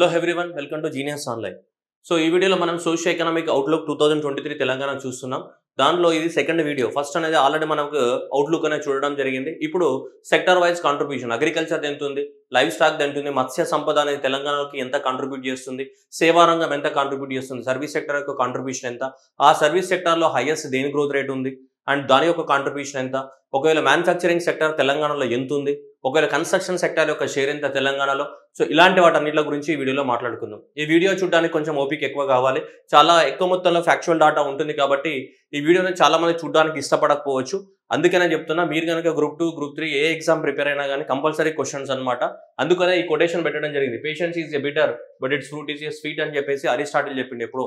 Hello everyone welcome to genius online so ఈ వీడియోలో మనం socio economic outlook two thousand twenty three Telangana చూస్తున్నాం దానిలో ఇది సెకండ్ వీడియో ఫస్ట్ అనేది ఆల్రెడీ మనకు అవుట్లుక్ అనేది చూడడం జరిగింది ఇప్పుడు సెక్టర్ వైజ్ కాంట్రిబ్యూషన్ అగ్రికల్చర్ ఎంత ఉంది లైవ్ స్టాక్ ఎంత ఉంది మత్స్య సంపద అనేది తెలంగాణకి ఎంత కాంట్రిబ్యూట్ చేస్తుంది సేవా రంగం ఎంత కాంట్రిబ్యూట్ చేస్తుంది సర్వీస్ సెక్టర్ యొక్క కాంట్రిబ్యూషన్ ఎంత ఆ సర్వీస్ సెక్టార్లో హైయెస్ట్ దేని గ్రోత్ రేట్ ఉంది అండ్ దాని యొక్క కాంట్రిబ్యూషన్ ఎంత ఒకవేళ మ్యానుఫ్యాక్చరింగ్ సెక్టర్ తెలంగాణలో ఎంత ఉంది ఒకవేళ కన్స్ట్రక్షన్ సెక్టర్ యొక్క షేర్ ఎంత తెలంగాణలో సో ఇలాంటి వాటన్నిటి గురించి ఈ వీడియోలో మాట్లాడుకుందాం ఈ వీడియో చూడడానికి కొంచెం ఓపిక ఎక్కువ కావాలి చాలా ఎక్కువ మొత్తంలో ఫ్యాక్చువల్ డాటా ఉంటుంది కాబట్టి ఈ వీడియోని చాలా మంది చూడడానికి ఇష్టపడకపోవచ్చు అందుకనే చెప్తున్నా మీరు కనుక గ్రూప్ టూ గ్రూప్ త్రీ ఏ ఎగ్జామ్ ప్రిపేర్ అయినా కానీ కంపల్సరీ క్వశ్చన్స్ అనమాట అందుకనే ఈ కొటేషన్ పెట్టడం జరిగింది patience is a bitter but its fruit is a sweet అని చెప్పేసి అరిస్టాటిల్ చెప్పింది ఎప్పుడు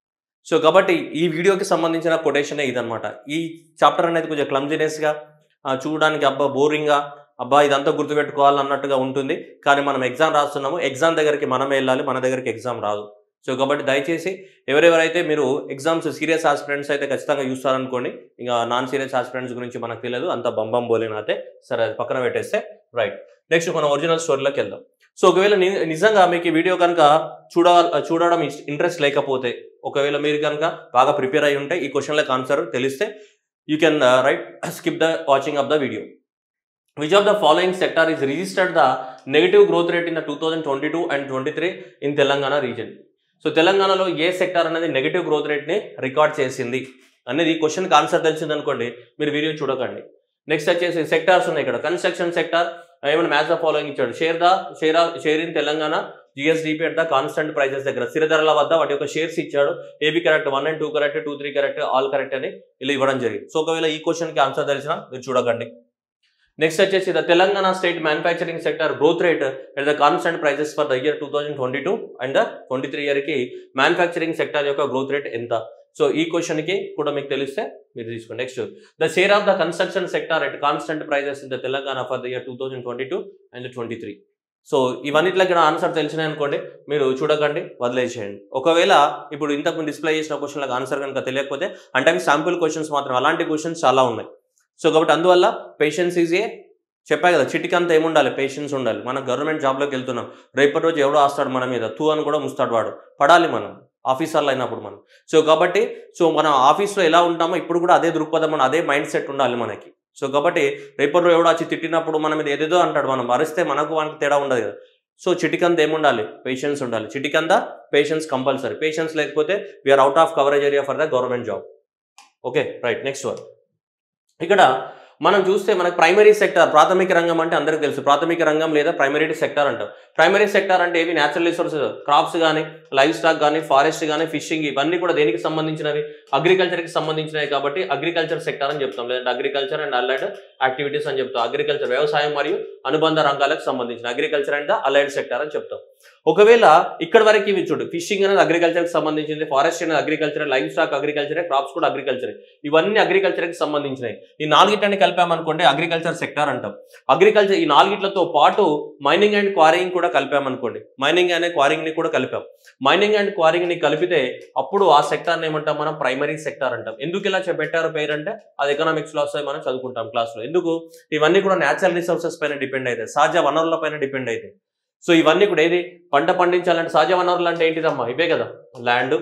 సో కాబట్టి ఈ వీడియోకి సంబంధించిన కొటేషనే ఇదనమాట ఈ చాప్టర్ అనేది కొంచెం క్లమ్జినెస్గా చూడడానికి అబ్బా బోరింగ్గా అబ్బా ఇదంతా గుర్తుపెట్టుకోవాలన్నట్టుగా ఉంటుంది కానీ మనం ఎగ్జామ్ రాస్తున్నాము ఎగ్జామ్ దగ్గరికి మనమే వెళ్ళాలి మన దగ్గరికి ఎగ్జామ్ రాదు సో కాబట్టి దయచేసి ఎవరెవరైతే మీరు ఎగ్జామ్స్ సీరియస్ ఆస్పిరెంట్స్ అయితే ఖచ్చితంగా చూస్తారనుకోండి ఇంకా నాన్ సీరియస్ ఆస్పిరెంట్స్ గురించి మనకు తెలియదు అంత బంబం బోలేనైతే సరే అది పక్కన పెట్టేస్తే రైట్ నెక్స్ట్ మనం ఒరిజినల్ స్టోరీలోకి వెళ్దాం సో ఒకవేళ ని- నిజంగా మీకు ఈ వీడియో కనుక చూడ చూడడం ఇంట్రెస్ట్ లేకపోతే ఒకవేళ మీరు కనుక బాగా ప్రిపేర్ అయి ఉంటే ఈ క్వశ్చన్లకు ఆన్సర్ తెలిస్తే you can right skip the watching of the video which of the following sector is registered the negative growth rate in the two thousand twenty two and twenty three in Telangana region so తెలంగాణలో ఏ sector అనేది negative growth రేట్ని record చేసింది అనేది ఈ క్వశ్చన్కి answer తెలిసింది అనుకోండి మీరు వీడియో చూడకండి నెక్స్ట్ వచ్చేసి సెక్టార్స్ ఉన్నాయి ఇక్కడ కన్స్ట్రక్షన్ సెక్టార్ ఏమైనా మ్యాచ్ ద ఫాలోయింగ్ ఇచ్చాడు share the share share in Telangana GSDP at the constant prices దగ్గర స్థిర ధరల వద్ద వాటి యొక్క షేర్స్ ఇచ్చాడు A B correct one and two correct two three correct all correct అని ఇలా ఇవ్వడం జరిగింది సో ఒకవేళ ఈ క్వశ్చన్కి ఆన్సర్ తెలిసినా మీరు చూడకండి నెక్స్ట్ వచ్చేసి the Telangana state manufacturing sector growth rate at the constant prices for the year two thousand twenty two and twenty three ఇయర్కి మ్యానుఫ్యాక్చరింగ్ సెక్టర్ యొక్క గ్రోత్ రేట్ ఎంత సో ఈ క్వశ్చన్కి కూడా మీకు తెలిస్తే మీరు తీసుకోండి next the share of the construction sector at constant prices in the Telangana for the year two thousand twenty two and twenty three so ఇవన్నిట్లకి ఆన్సర్ తెలిసినాయి అనుకోండి మీరు చూడకండి వదిలేసేయండి ఒకవేళ ఇప్పుడు ఇంతకు డిస్ప్లే చేసిన క్వశ్చన్లకు ఆన్సర్ కనుక తెలియకపోతే అంటే అవి శాంపుల్ క్వశ్చన్స్ మాత్రం అలాంటి క్వశ్చన్స్ చాలా ఉన్నాయి సో కాబట్టి అందువల్ల పేషెన్స్ ఈజ్ ఏ చెప్పా కదా చిటికంత ఏముండాలి పేషెన్స్ ఉండాలి మనం గవర్నమెంట్ జాబ్లోకి వెళ్తున్నాం రేపటి రోజు ఎవడో వస్తాడు మన మీద తూ అని కూడా ముస్తాడు వాడు పడాలి మనం ఆఫీసర్లు అయినప్పుడు మనం సో కాబట్టి సో మనం ఆఫీస్లో ఎలా ఉంటామో ఇప్పుడు కూడా అదే దృక్పథం మన అదే మైండ్ సెట్ ఉండాలి మనకి సో కాబట్టి రేపటి రోజు ఎవడో వచ్చి తిట్టినప్పుడు మన మీద ఏదేదో అంటాడు మనం అరిస్తే మనకు మనకి తేడా ఉండదు కదా సో చిటికంత ఏముండాలి పేషెన్స్ ఉండాలి చిటికంద పేషెన్స్ కంపల్సరీ పేషెన్స్ లేకపోతే we are out of coverage area for the government job okay right next one ఇక్కడ మనం చూస్తే మనకు ప్రైమరీ సెక్టార్ ప్రాథమిక రంగం అంటే అందరికీ తెలుసు ప్రాథమిక రంగం లేదా ప్రైమరీ సెక్టార్ అంటాం ప్రైమరీ సెక్టార్ అంటే ఏవి న్యాచురల్ రిసోర్సెస్ క్రాప్స్ కానీ లైవ్ స్టాక్ కానీ ఫారెస్ట్ కానీ ఫిషింగ్ ఇవన్నీ కూడా దేనికి సంబంధించినవి అగ్రికల్చర్కి సంబంధించినవి కాబట్టి అగ్రికల్చర్ సెక్టార్ అని చెప్తాం లేదంటే అగ్రికల్చర్ అండ్ అలైడ్ యాక్టివిటీస్ అని చెప్తాం అగ్రికల్చర్ వ్యవసాయం మరియు అనుబంధ రంగాలకు సంబంధించిన అగ్రికల్చర్ అండ్ అలైడ్ సెక్టార్ అని చెప్తాం ఒకవేళ ఇక్కడ వరకు ఇవి చూడు ఫిషింగ్ అనేది అగ్రికల్చర్కి సంబంధించింది ఫారెస్ట్ అనేది agriculture livestock agriculture crops కూడా అగ్రికల్చర్ ఇవన్నీ అగ్రికల్చర్కి సంబంధించినవి ఈ నాలుగిట్లని కలిపామనుకోండి అగ్రికల్చర్ సెక్టార్ అంటాం అగ్రికల్చర్ ఈ నాలుగిట్లతో పాటు మైనింగ్ అండ్ క్వారింగ్ కూడా కలిపామనుకోండి మైనింగ్ అనే క్వారింగ్ ని కూడా కలిపాం మైనింగ్ అండ్ క్వారింగ్ ని కలిపితే అప్పుడు ఆ సెక్టార్ ఏమంటాం మనం ప్రైమరీ సెక్టార్ అంటాం ఎందుకు ఇలా చె- పెట్టారు పేరు అంటే అది ఎకనామిక్స్ లో వస్తాయి మనం చదువుకుంటాం క్లాస్ లో ఎందుకు ఇవన్నీ కూడా న్యాచురల్ రిసోర్సెస్ పైన డిపెండ్ అవుతాయి సహజ వనరుల పైన డిపెండ్ అవుతాయి సో ఇవన్నీ కూడా ఏది పంట పండించాలంటే సహజ వనరులు అంటే ఏంటిదమ్మా ఇవే కదా land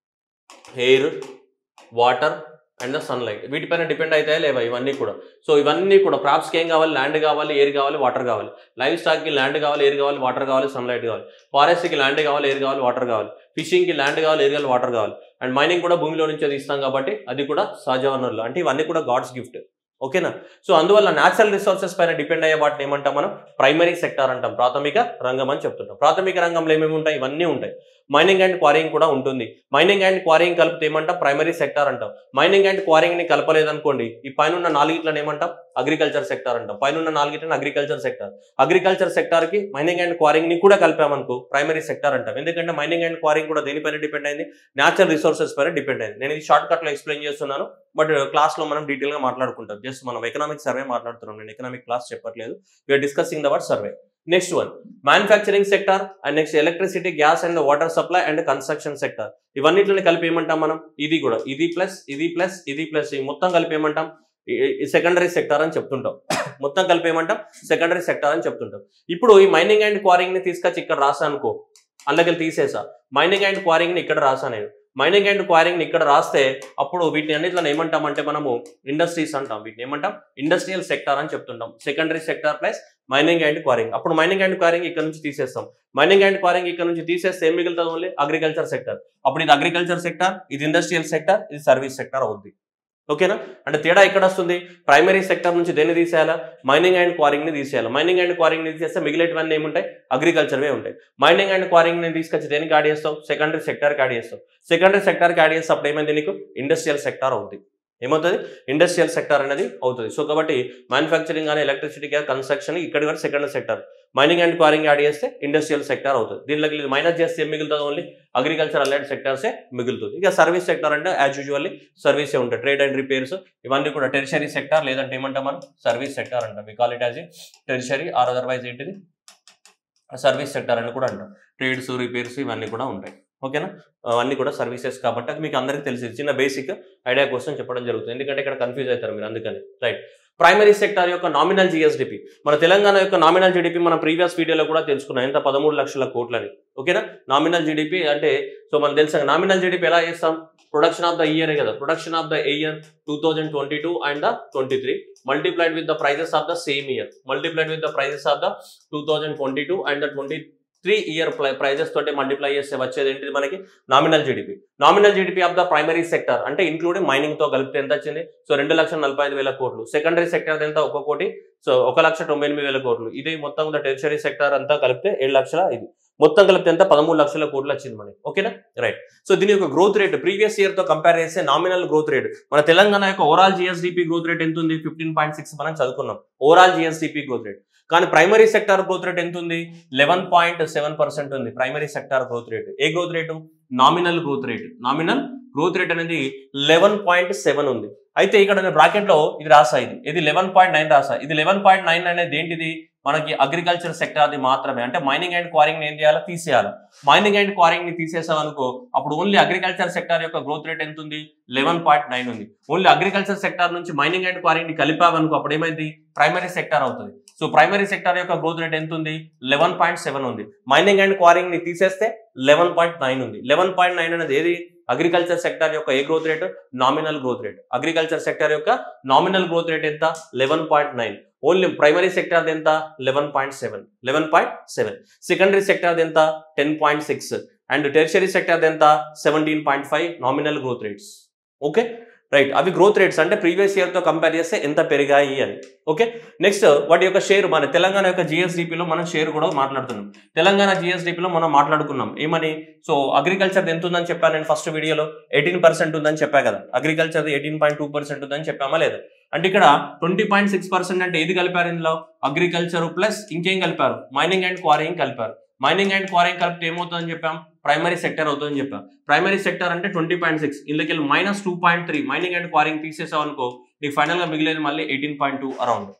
air water and the sunlight వీటిపైన డిపెండ్ అవుతాయా లేవా ఇవన్నీ కూడా సో ఇవన్నీ కూడా క్రాప్స్కి ఏం కావాలి ల్యాండ్ కావాలి ఎయిర్ కావాలి వాటర్ కావాలి లైవ్ స్టాక్కి ల్యాండ్ కావాలి ఎయిర్ కావాలి వాటర్ కావాలి సన్లైట్ కావాలి ఫారెస్ట్కి ల్యాండ్ కావాలి ఎయిర్ కావాలి వాటర్ కావాలి ఫిషింగ్కి ల్యాండ్ కావాలి ఎయిర్ కావాలి వాటర్ కావాలి అండ్ మైనింగ్ కూడా భూమిలో నుంచే తీస్తాం కాబట్టి అది కూడా సహజ వనరులు అంటే ఇవన్నీ కూడా గాడ్స్ గిఫ్ట్ ఓకేనా సో అందువల్ల న్యాచురల్ రిసోర్సెస్ పైన డిపెండ్ అయ్యే వాటిని ఏమంటాం మనం ప్రైమరీ సెక్టార్ అంటాం ప్రాథమిక రంగం అని చెప్తుంటాం ప్రాథమిక రంగంలో ఏమేమి ఉంటాయి ఇవన్నీ ఉంటాయి మైనింగ్ అండ్ క్వారింగ్ కూడా ఉంటుంది మైనింగ్ అండ్ క్వారింగ్ కలిపితే ఏమంటాం ప్రైమరీ సెక్టార్ అంటాం మైనింగ్ అండ్ క్వారింగ్ ని కలపలేదనుకోండి ఈ పైన ఉన్న నాలుగిట్లను ఏమంటాం అగ్రికల్చర్ సెక్టార్ అంటాం పైన ఉన్న నాలుగిట్లను అగ్రికల్చర్ సెక్టార్ అగ్రికల్చర్ సెక్టార్ కి మైనింగ్ అండ్ క్వారింగ్ ని కూడా కలిపామనుకో ప్రైమరీ సెక్టార్ అంటాం ఎందుకంటే మైనింగ్ అండ్ క్వారింగ్ కూడా దేనిపైన డిపెండ్ అయింది న్యాచురల్ రిసోర్సెస్ పైన డిపెండ్ అయింది నేను ఇది షార్ట్ కట్ లో ఎక్స్ప్లెయిన్ చేస్తున్నాను బట్ క్లాస్ లో మనం డీటెయిల్ గా మాట్లాడుకుంటాం జస్ట్ మనం ఎకనామిక్ సర్వే మాట్లాడుతున్నాం నేను ఎకనామిక్ క్లాస్ చెప్పట్లేదు we are discussing the word survey next one manufacturing sector and next electricity gas and water supply and construction sector ఇవన్నిటిని కలిపి ఏమంటాం మనం ఇది కూడా ఇది ప్లస్ ఇది ప్లస్ ఇది ప్లస్ ఈ మొత్తం కలిపి ఏమంటాం సెకండరీ సెక్టార్ అని చెప్తుంటాం మొత్తం కలిపి ఏమంటాం సెకండరీ సెక్టార్ అని చెప్తుంటాం ఇప్పుడు ఈ మైనింగ్ అండ్ క్వారింగ్ ని తీసుకొచ్చి ఇక్కడ రాసా అనుకో అందులోకి తీసేసా మైనింగ్ అండ్ క్వారింగ్ని ఇక్కడ రాసా నేను మైనింగ్ అండ్ క్వారింగ్ని ఇక్కడ రాస్తే అప్పుడు వీటిని అన్నిట్లో ఏమంటామంటే మనము ఇండస్ట్రీస్ అంటాం వీటిని ఏమంటాం ఇండస్ట్రియల్ సెక్టార్ అని చెప్తుంటాం secondary sector plus mining and quarrying అప్పుడు మైనింగ్ అండ్ క్వారింగ్ ఇక్కడ నుంచి తీసేస్తాం మైనింగ్ అండ్ క్వారింగ్ ఇక్కడ నుంచి తీసేస్తే ఏం మిగులుతుంది ఓన్లీ అగ్రికల్చర్ సెక్టర్ అప్పుడు ఇది అగ్రికల్చర్ సెక్టర్ ఇది ఇండస్ట్రియల్ సెక్టర్ ఇది సర్వీస్ సెక్టర్ అవుద్ది ఓకేనా అంటే తేడా ఎక్కడ వస్తుంది ప్రైమరీ సెక్టర్ నుంచి దేన్ని తీసేయాలా మైనింగ్ అండ్ క్వారింగ్ ని తీసేయాలి మైనింగ్ అండ్ క్వారింగ్ ని తీసేస్తే మిగిలేటివన్నీ ఏముంటాయి అగ్రికల్చర్వే ఉంటాయి మైనింగ్ అండ్ క్వారింగ్ ని తీసుకొచ్చి దేనికి యాడ్ చేస్తావు సెకండరీ సెక్టార్కి యాడ్ చేస్తావు సెకండరీ సెక్టార్కి యాడ్ చేస్తే అప్పుడు ఏమైంది నీకు ఇండస్ట్రియల్ సెక్టార్ అవుతుంది ఏమవుతుంది ఇండస్ట్రియల్ సెక్టార్ అనేది అవుతుంది సో కాబట్టి మ్యానుఫ్యాక్చరింగ్ కానీ ఎలక్ట్రిసిటీ కానీ కన్స్ట్రక్షన్ ఇక్కడి వరకు secondary sector mining and quarrying add చేస్తే ఇండస్ట్రియల్ సెక్టార్ అవుతుంది దీనిలోకి మైనస్ చేస్తే ఏం మిగులుతుంది ఓన్లీ అగ్రికల్చర్ అలైడ్ సెక్టార్సే మిగులుతుంది ఇక సర్వీస్ సెక్టార్ అంటే యాజ్ యూజువల్లీ సర్వీసే ఉంటాయి ట్రేడ్ అండ్ రిపేర్స్ ఇవన్నీ కూడా టెరిషరీ సెక్టార్ లేదంటే ఏమంటాం మనం సర్వీస్ సెక్టార్ అంటాం we call it as tertiary or otherwise ఏంటిది సర్వీస్ సెక్టార్ అని కూడా అంటాం ట్రేడ్స్ రిపేర్స్ ఇవన్నీ కూడా ఉంటాయి ఓకేనా అవన్నీ కూడా సర్వీసెస్ కాబట్టి అది మీకు అందరికీ తెలిసి చిన్న బేసిక్ ఐడియా కోసం చెప్పడం జరుగుతుంది ఎందుకంటే ఇక్కడ కన్ఫ్యూజ్ అవుతారు మీరు అందుకని రైట్ ప్రైమరీ సెక్టార్ యొక్క నామినల్ జిఎస్డిపి మన తెలంగాణ యొక్క నామినల్ జీడిపి మన ప్రీవియస్ వీడియోలో కూడా తెలుసుకున్నాం ఎంత పదమూడు లక్షల కోట్లని ఓకేనా నామినల్ జీడిపి అంటే సో మనం తెలుసా నామినల్ జీడిపి ఎలా చేస్తాం ప్రొడక్షన్ ఆఫ్ ద ఇయర్ కదా production of the year two thousand twenty two and the twenty three multiplied with the prices of the same year multiplied with the prices of the two thousand twenty two and the twenty three year prices తోటి multiply చేస్తే వచ్చేది ఏంటిది మనకి nominal GDP nominal GDP of the primary sector అంటే including mining తో కలిపితే ఎంత వచ్చింది సో రెండు లక్షల నలభై ఐదు వేల కోట్లు సెకండరీ సెక్టర్ ఎంత ఒక కోటి సో ఒక లక్ష తొంభై ఎనిమిది వేల కోట్లు ఇది మొత్తం టెరిషరీ సెక్టర్ అంతా కలిపితే ఏడు లక్షల ఇది మొత్తం కలిపితే ఎంత పదమూడు లక్షల కోట్లు వచ్చింది మనకి ఓకేనా రైట్ సో దీని యొక్క గ్రోత్ రేట్ ప్రీవియస్ ఇయర్ తో కంపేర్ చేస్తే నామినల్ గ్రోత్ రేట్ మన తెలంగాణ యొక్క ఓవరాల్ జిఎస్డిపి గ్రోత్ రేట్ ఎంత ఉంది ఫిఫ్టీన్ పాయింట్ సిక్స్ మనం చదువుకున్నాం ఓవరాల్ జిఎస్డిపి గ్రోత్ రేట్ కానీ ప్రైమరీ సెక్టార్ గ్రోత్ రేట్ ఎంత ఉంది లెవెన్ పాయింట్ సెవెన్ పర్సెంట్ ఉంది ప్రైమరీ సెక్టార్ గ్రోత్ రేట్ ఏ growth rate nominal growth rate nominal growth rate అనేది లెవెన్ పాయింట్ సెవెన్ ఉంది అయితే ఇక్కడ నేను బ్రాకెట్ లో ఇది రాసా ఇది ఇది లెవెన్ పాయింట్ నైన్ రాసా ఇది లెవెన్ పాయింట్ నైన్ అనేది ఏంటిది మనకి అగ్రికల్చర్ సెక్టార్ది మాత్రమే అంటే మైనింగ్ అండ్ క్వారింగ్ ఏం చేయాలో తీసేయాలి మైనింగ్ అండ్ క్వారింగ్ ని తీసేసాం అనుకో అప్పుడు ఓన్లీ అగ్రికల్చర్ సెక్టార్ యొక్క గ్రోత్ రేట్ ఎంత ఉంది లెవెన్ పాయింట్ నైన్ ఉంది ఓన్లీ అగ్రికల్చర్ సెక్టార్ నుంచి మైనింగ్ అండ్ క్వారింగ్ ని కలిపావనుకో అప్పుడు ఏమైంది ప్రైమరీ సెక్టార్ అవుతుంది సో ప్రైమరీ సెక్టార్ యొక్క గ్రోత్ రేట్ ఎంత ఉంది లెవెన్ పాయింట్ సెవెన్ ఉంది మైనింగ్ అండ్ క్వారింగ్ ని తీసేస్తే లెవెన్ పాయింట్ నైన్ ఉంది లెవెన్ పాయింట్ నైన్ అనేది ఏది అగ్రికల్చర్ సెక్టార్ యొక్క ఏ growth rate nominal growth rate agriculture sector యొక్క నామినల్ గ్రోత్ రేట్ ఎంత eleven point nine only primary sector ఎంత eleven point seven eleven point seven secondary sector ఎంత ten point six and tertiary sector ఎంత seventeen point five nominal growth rates okay right అవి growth rates అంటే previous ఇయర్తో compare చేస్తే ఎంత పెరిగాయి అని ఓకే నెక్స్ట్ వాటి యొక్క షేర్ మన తెలంగాణ యొక్క జిఎస్డిపిలో మనం షేర్ కూడా మాట్లాడుతున్నాం తెలంగాణ జిఎస్డిపిలో మనం మాట్లాడుకున్నాం ఏమని సో అగ్రికల్చర్ ఎంత ఉందని చెప్పాను నేను ఫస్ట్ వీడియోలో ఎయిటీన్ పర్సెంట్ ఉందని చెప్పా కదా agriculture eighteen point two percent ఉందని చెప్పామా లేదా అంటే ఇక్కడ ట్వంటీ పాయింట్ సిక్స్ పర్సెంట్ అంటే ఏది కలిపారు ఇందులో అగ్రికల్చర్ ప్లస్ ఇంకేం కలిపారు మైనింగ్ అండ్ క్వారింగ్ కలిపారు మైనింగ్ అండ్ క్వారింగ్ కలిపితే ఏమవుతుందని చెప్పాం ప్రైమరీ సెక్టర్ అవుతుందని చెప్పాం ప్రైమరీ సెక్టర్ అంటే ట్వంటీ పాయింట్ సిక్స్ ఇందులోకి వెళ్ళి minus two point three mining and quarrying తీసేసావు అనుకో నీకు ఫైనల్ గా మిగిలేదు మళ్ళీ ఎయిటీన్ పాయింట్ టూ అరౌండ్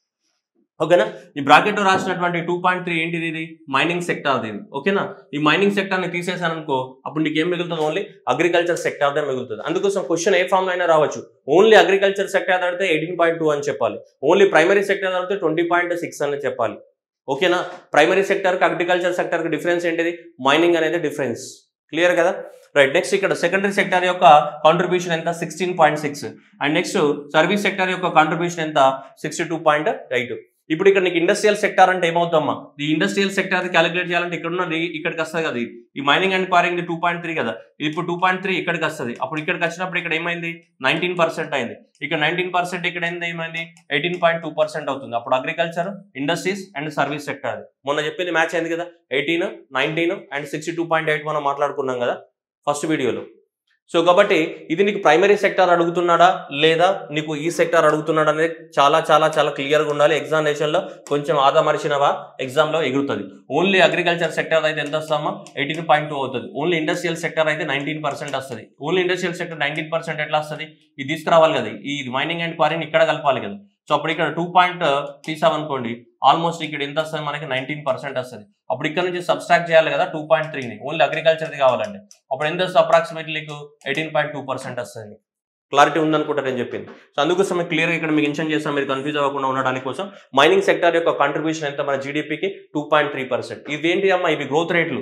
ఓకేనా ఈ బ్రాకెట్ లో రాసినటువంటి టూ పాయింట్ త్రీ ఏంటిది ఇది మైనింగ్ సెక్టార్ దీని ఓకేనా ఈ మైనింగ్ సెక్టార్ ని తీసేసాను అనుకో అప్పుడు నీకు ఏం మిగులుతుంది ఓన్లీ అగ్రికల్చర్ సెక్టార్ దే మిగులుతుంది అందుకోసం క్వశ్చన్ ఏ ఫామ్ లో అయినా రావచ్చు ఓన్లీ అగ్రికల్చర్ సెక్టార్ ఆడితే ఎయిటీన్ పాయింట్ టూ అని చెప్పాలి ఓన్లీ ప్రైమరీ సెక్టార్ ఆడితే ట్వంటీ పాయింట్ సిక్స్ అని చెప్పాలి ఓకేనా ప్రైమరీ సెక్టార్కి అగ్రికల్చర్ సెక్టార్కి డిఫరెన్స్ ఏంటిది మైనింగ్ అనేది డిఫరెన్స్ క్లియర్ కదా రైట్ నెక్స్ట్ ఇక్కడ సెకండరీ సెక్టార్ యొక్క కాంట్రిబ్యూషన్ ఎంత sixteen point six and next service sector యొక్క కాంట్రిబ్యూషన్ ఎంత సిక్స్టీ టూ పాయింట్ ఎయిట్ ఇప్పుడు ఇక్కడ నీకు ఇండస్ట్రియల్ సెక్టార్ అంటే ఏమవుతామా ఈ ఇండస్ట్రియల్ సెక్టార్ క్యాలిక్యులేట్ చేయాలంటే ఇక్కడ ఉన్నది ఇక్కడికి వస్తుంది కదా ఇది. ఈ mining and quarrying two point three కదా ఇది ఇప్పుడు టూ పాయింట్ త్రీ ఇక్కడికి వస్తుంది అప్పుడు ఇక్కడికి వచ్చినప్పుడు ఇక్కడ ఏమైంది నైన్టీన్ పర్సెంట్ అయింది ఇక్కడ నైన్టీన్ పర్సెంట్ ఇక్కడ ఏంది ఏమైంది ఎయిటీన్ పాయింట్ టూ పర్సెంట్ అవుతుంది అప్పుడు agriculture industries and service sector మొన్న చెప్పింది మ్యాచ్ అయింది కదా eighteen nineteen and sixty two point eight మనం మాట్లాడుకున్నాం కదా ఫస్ట్ వీడియోలో సో కాబట్టి ఇది నీకు ప్రైమరీ సెక్టార్ అడుగుతున్నాడా లేదా నీకు ఈ సెక్టార్ అడుగుతున్నాడా అనేది చాలా చాలా చాలా క్లియర్గా ఉండాలి ఎగ్జామినేషన్లో కొంచెం ఆదా మరిచినవా ఎగ్జామ్లో ఎగురుతుంది ఓన్లీ అగ్రికల్చర్ సెక్టర్ అయితే ఎంత వస్తామా ఎయిటీన్ పాయింట్ టూ అవుతుంది ఓన్లీ ఇండస్ట్రియల్ సెక్టర్ అయితే నైన్టీన్ పర్సెంట్ వస్తుంది only industrial sector nineteen percent ఎట్లా వస్తుంది ఇది తీసుకురావాలి కదా ఈ మైనింగ్ అండ్ క్వారీని ఇక్కడ కలపాలి కదా సో అప్పుడు ఇక్కడ టూ పాయింట్ తీసామనుకోండి ఆల్మోస్ట్ ఇక్కడ ఎంత వస్తుంది మనకి నైన్టీన్ పర్సెంట్ వస్తుంది అప్పుడు ఇక్కడ నుంచి సబ్స్ట్రాక్ట్ చేయాలి కదా టూ పాయింట్ త్రీని ఓన్లీ అగ్రికల్చర్ది కావాలండి అప్పుడు ఎంత వస్తుంది అప్రాక్సిమేట్లీ నీకు ఎయిటీన్ పాయింట్ టూ పర్సెంట్ వస్తుంది క్లారిటీ ఉందనుకుంటా నేను చెప్పింది సో అందుకోసం క్లియర్గా ఇక్కడ మీకు మెన్షన్ చేస్తాం మీరు కన్ఫ్యూజ్ అవ్వకుండా ఉండడానికి కోసం మైనింగ్ సెక్టర్ యొక్క కాంట్రిబ్యూషన్ ఎంత మన జీడిపికి టూ పాయింట్ త్రీ పర్సెంట్ ఇవేంటి అమ్మా ఇవి గ్రోత్ రేట్లు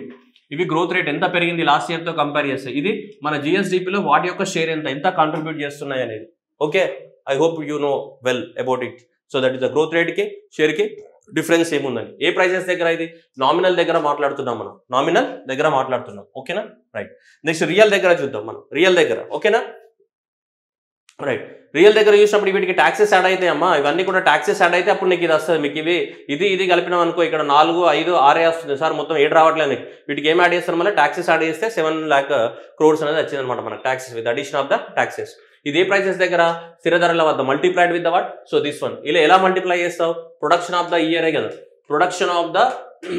ఇవి గ్రోత్ రేట్ ఎంత పెరిగింది లాస్ట్ ఇయర్ తో కంపేర్ చేస్తే ఇది మన జిఎస్డిపిలో వాటి యొక్క షేర్ ఎంత ఎంత కాంట్రిబ్యూట్ చేస్తున్నాయి అనేది okay I hope you know well about it so that is the growth rate కి షేర్ కి డిఫరెన్స్ ఏముందని ఏ ప్రైజెస్ దగ్గర ఇది నామినల్ దగ్గర మాట్లాడుతున్నాం మనం నామినల్ దగ్గర మాట్లాడుతున్నాం ఓకేనా రైట్ నెక్స్ట్ రియల్ దగ్గర చూద్దాం మనం రియల్ దగ్గర ఓకేనా రైట్ రియల్ దగ్గర చూసినప్పుడు వీటికి ట్యాక్సెస్ యాడ్ అయితే అమ్మా ఇవన్నీ కూడా ట్యాక్సెస్ యాడ్ అయితే అప్పుడు నీకు ఇది వస్తుంది మీకు ఇవి ఇది ఇది కలిపినాం అనుకో ఇక్కడ నాలుగు ఐదు ఆరే వస్తుంది సార్ మొత్తం ఏడు రావట్లేదు నీకు. వీటికి ఏం యాడ్ చేస్తారు మళ్ళీ ట్యాక్సెస్ యాడ్ చేస్తే సెవెన్ ల్యాక్ క్రోడ్స్ అనేది వచ్చింది అనమాట మనకు taxes with addition of the taxes ఇది ఏ ప్రైసెస్ దగ్గర స్థిర ధరల వద్ద multiplied with the what so this one ఇలా ఎలా మల్టిప్లై చేస్తావు ప్రొడక్షన్ ఆఫ్ ద ఇయరే కదా production of the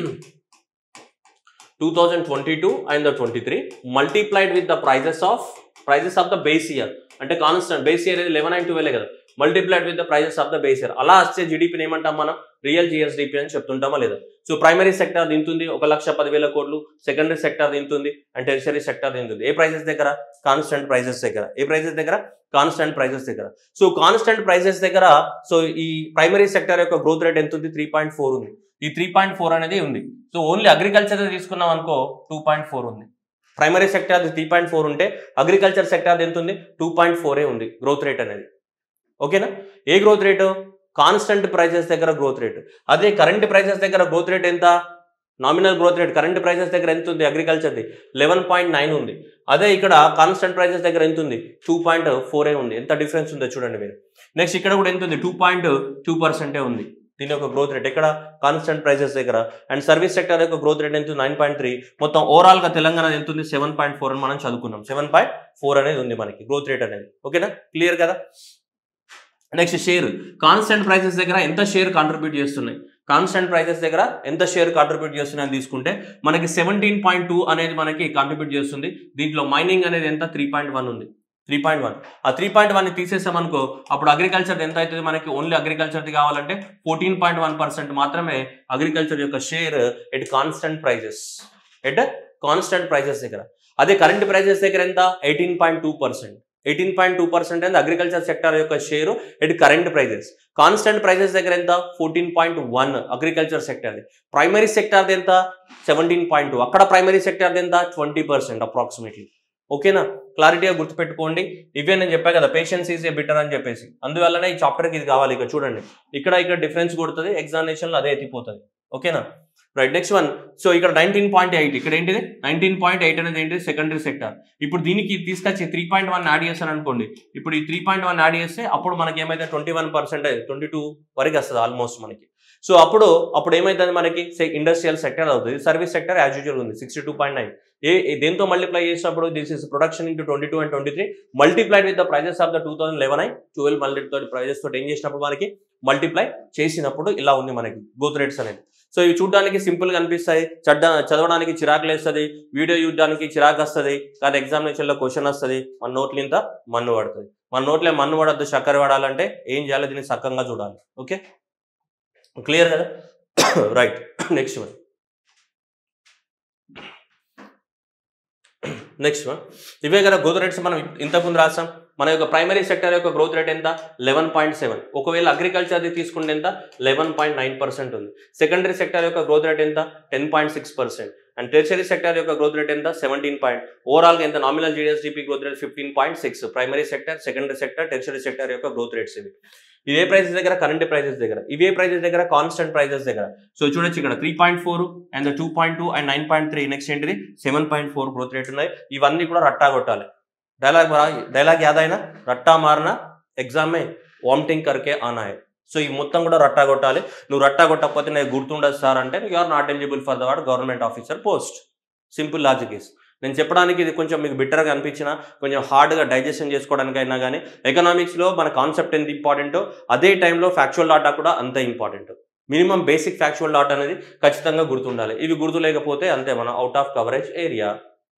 two thousand twenty two and the twenty three multiplied with the prices of prices of the base year అంటే constant base year అనేది eleven and twelve కదా multiplied with the prices of the base year అలా వచ్చే జీడిపిని ఏమంటాం మనం real GSDP అని చెప్తుంటామా లేదా so primary sector దింతుంది ఒక లక్ష పదివేల కోట్లు సెకండరీ సెక్టర్ దింతుంది అండ్ టెరిషరీ సెక్టర్ దింతుంది ఏ ప్రైజెస్ దగ్గర కాన్స్టెంట్ ప్రైజెస్ దగ్గర ఏ ప్రైజెస్ దగ్గర కాన్స్టెంట్ ప్రైజెస్ దగ్గర సో కాన్స్టెంట్ ప్రైజెస్ దగ్గర సో ఈ ప్రైమరీ సెక్టర్ యొక్క గ్రోత్ రేట్ ఎంత ఉంది త్రీ పాయింట్ ఫోర్ ఉంది ఈ త్రీ పాయింట్ ఫోర్ అనేది ఉంది సో ఓన్లీ అగ్రికల్చర్ తీసుకున్నాం అనుకో టూ పాయింట్ ఫోర్ ఉంది primary sector three point four ఉంటే అగ్రికల్చర్ సెక్టర్ ఎంత ఉంది టూ పాయింట్ ఫోరే ఉంది గ్రోత్ రేట్ అనేది ఓకేనా ఏ గ్రోత్ రేటు కాన్స్టెంట్ ప్రైజెస్ దగ్గర గ్రోత్ రేట్ అదే కరెంట్ ప్రైజెస్ దగ్గర గ్రోత్ రేట్ ఎంత nominal growth rate current prices దగ్గర ఎంత ఉంది అగ్రికల్చర్ది లెవెన్ పాయింట్ నైన్ ఉంది అదే ఇక్కడ కాన్స్టెంట్ ప్రైజెస్ దగ్గర ఎంత ఉంది టూ పాయింట్ ఫోరే ఉంది ఎంత డిఫరెన్స్ ఉందో చూడండి మీరు నెక్స్ట్ ఇక్కడ కూడా ఎంత ఉంది టూ పాయింట్ టూ పర్సెంటే ఉంది దీని యొక్క గ్రోత్ రేట్ ఇక్కడ కాన్స్టెంట్ ప్రైజెస్ దగ్గర అండ్ సర్వీస్ సెక్టర్ యొక్క గ్రోత్ రేట్ ఎంత నైన్ పాయింట్ త్రీ మొత్తం ఓవరాల్ గా తెలంగాణ ఎంత ఉంది సెవెన్ పాయింట్ ఫోర్ అని మనం చదువుకున్నాం సెవెన్ పాయింట్ ఫోర్ అనేది ఉంది మనకి గ్రోత్ రేట్ అనేది ఓకేనా క్లియర్ కదా నెక్స్ట్ షేర్ కాన్స్టెంట్ ప్రైసెస్ దగ్గర ఎంత షేర్ కాంట్రిబ్యూట్ చేస్తున్నాయి కాన్స్టెంట్ ప్రైసెస్ దగ్గర ఎంత షేర్ కాంట్రిబ్యూట్ చేస్తున్నాయని తీసుకుంటే మనకి సెవెంటీన్ పాయింట్ టూ అనేది మనకి కాంట్రిబ్యూట్ చేస్తుంది దీంట్లో మైనింగ్ అనేది ఎంత త్రీ పాయింట్ వన్ ఉంది త్రీ పాయింట్ వన్ ఆ త్రీ పాయింట్ వన్ తీసేసామనుకో అప్పుడు అగ్రికల్చర్ ఎంత అవుతుంది మనకి ఓన్లీ అగ్రికల్చర్ది కావాలంటే ఫోర్టీన్ పాయింట్ వన్ పర్సెంట్ మాత్రమే అగ్రికల్చర్ యొక్క share at constant prices at constant prices దగ్గర అదే కరెంట్ ప్రైజెస్ దగ్గర ఎంత eighteen point two percent eighteen point two percent అనేది అగ్రికల్చర్ సెక్టర్ యొక్క share at current prices constant prices దగ్గర ఎంత fourteen point one agriculture sector primary sector ఎంత seventeen point two అక్కడ ప్రైమరీ సెక్టర్ ఎంత ట్వంటీ పర్సెంట్ అప్రాక్సిమేట్లీ ఓకేనా క్లారిటీగా గుర్తుపెట్టుకోండి ఇవే నేను చెప్పా కదా పేషెన్స్ ఈజ్ ఏ బిటర్ అని చెప్పేసి అందువల్లనే ఈ చాప్టర్కి ఇది కావాలి ఇక్కడ చూడండి ఇక్కడ ఇక్కడ డిఫరెన్స్ కొడుతుంది ఎగ్జామినేషన్లో అదే ఎత్తిపోతుంది ఓకేనా రైట్ నెక్స్ట్ వన్ సో ఇక్కడ నైన్టీన్ పాయింట్ ఎయిట్ ఇక్కడ ఏంటిది నైన్టీన్ పాయింట్ ఎయిట్ అనేది ఏంటిది సెకండరీ సెక్టర్ ఇప్పుడు దీనికి తీసుకొచ్చి త్రీ పాయింట్ వన్ యాడ్ చేశాను అనుకోండి ఇప్పుడు ఈ త్రీ పాయింట్ వన్ యాడ్ చేస్తే అప్పుడు మనకి ఏమైతే twenty one percentage twenty two వరకు వస్తుంది ఆల్మోస్ట్ మనకి సో అప్పుడు అప్పుడు ఏమైతుంది మనకి ఇండస్ట్రియల్ సెక్టర్ అవుతుంది సర్వీస్ సెక్టర్ యాజ్ యూజువల్ ఉంది సిక్స్టీ టూ పాయింట్ నైన్ ఏ ఏ- దేంతో మల్టిప్లై చేసినప్పుడు this is production into twenty two and twenty three multiplied with the prices of the two thousand eleven ఐ ట్వెల్వ్ మల్టీ ప్రైజెస్ తోటి ఏం చేసినప్పుడు మనకి మల్టిప్లై చేసినప్పుడు ఇలా ఉంది మనకి గ్రోత్ రేట్స్ అనేది సో ఇవి చూడడానికి సింపుల్ గా అనిపిస్తాయి చడ్డ చదవడానికి చిరాకు లేస్తుంది వీడియో చూడడానికి చిరాకు వస్తుంది కానీ ఎగ్జామినేషన్ లో క్వశ్చన్ వస్తుంది మన నోట్లు ఇంత మన్ను పడుతుంది మన నోట్లో మన్ను పడద్దు చక్కెర పడాలంటే ఏం చేయాలి దీన్ని సక్కంగా చూడాలి ఓకే క్లియర్ కదా right next one next one ఇవే కదా గ్రోత్ రేట్స్ మనం ఇంతకుముందు రాసాం మన యొక్క ప్రైమరీ సెక్టర్ యొక్క గ్రోత్ రేట్ ఎంత లెవెన్ పాయింట్ సెవెన్ ఒకవేళ అగ్రికల్చర్ది తీసుకుంటే ఎంత లెవెన్ పాయింట్ నైన్ పర్సెంట్ ఉంది సెకండరీ సెక్టర్ యొక్క గ్రోత్ రేట్ ఎంత ten point six percent and tertiary sector యొక్క గ్రోత్ రేట్ ఎంత సెవెంటీన్ పాయింట్ ఓవరాల్గా ఎంత nominal GSDP growth rate fifteen point six primary sector secondary sector tertiary sector యొక్క growth rates ఇవి ఇదే ప్రైజెస్ దగ్గర కరెంట్ ప్రైజెస్ దగ్గర ఇవే ప్రైజెస్ దగ్గర కాన్స్టెంట్ ప్రైజెస్ దగ్గర సో చూడొచ్చు ఇక్కడ three point four and two point two and nine point three next ఏంటిది seven point four growth rate ఉన్నాయి ఇవన్నీ కూడా రట్టా కొట్టాలి డైలాగ్ డైలాగ్ యాదైనా రట్టా మారిన ఎగ్జామ్ మే వామిటింగ్ కరికే ఆనా హై సో ఈ మొత్తం కూడా రట్టా కొట్టాలి నువ్వు రట్టా కొట్టకపోతే నేను గుర్తుండదు సార్ అంటే you are not eligible for the what government officer post simple logic is నేను చెప్పడానికి ఇది కొంచెం మీకు బిట్టర్గా అనిపించినా కొంచెం హార్డ్గా డైజెషన్ చేసుకోవడానికైనా కానీ ఎకనామిక్స్లో మన కాన్సెప్ట్ ఎంత ఇంపార్టెంటో అదే టైంలో ఫ్యాక్చువల్ డాటా కూడా అంతే important minimum basic factual data అనేది ఖచ్చితంగా గుర్తుండాలి ఇవి గుర్తు లేకపోతే అంతే మన out of coverage area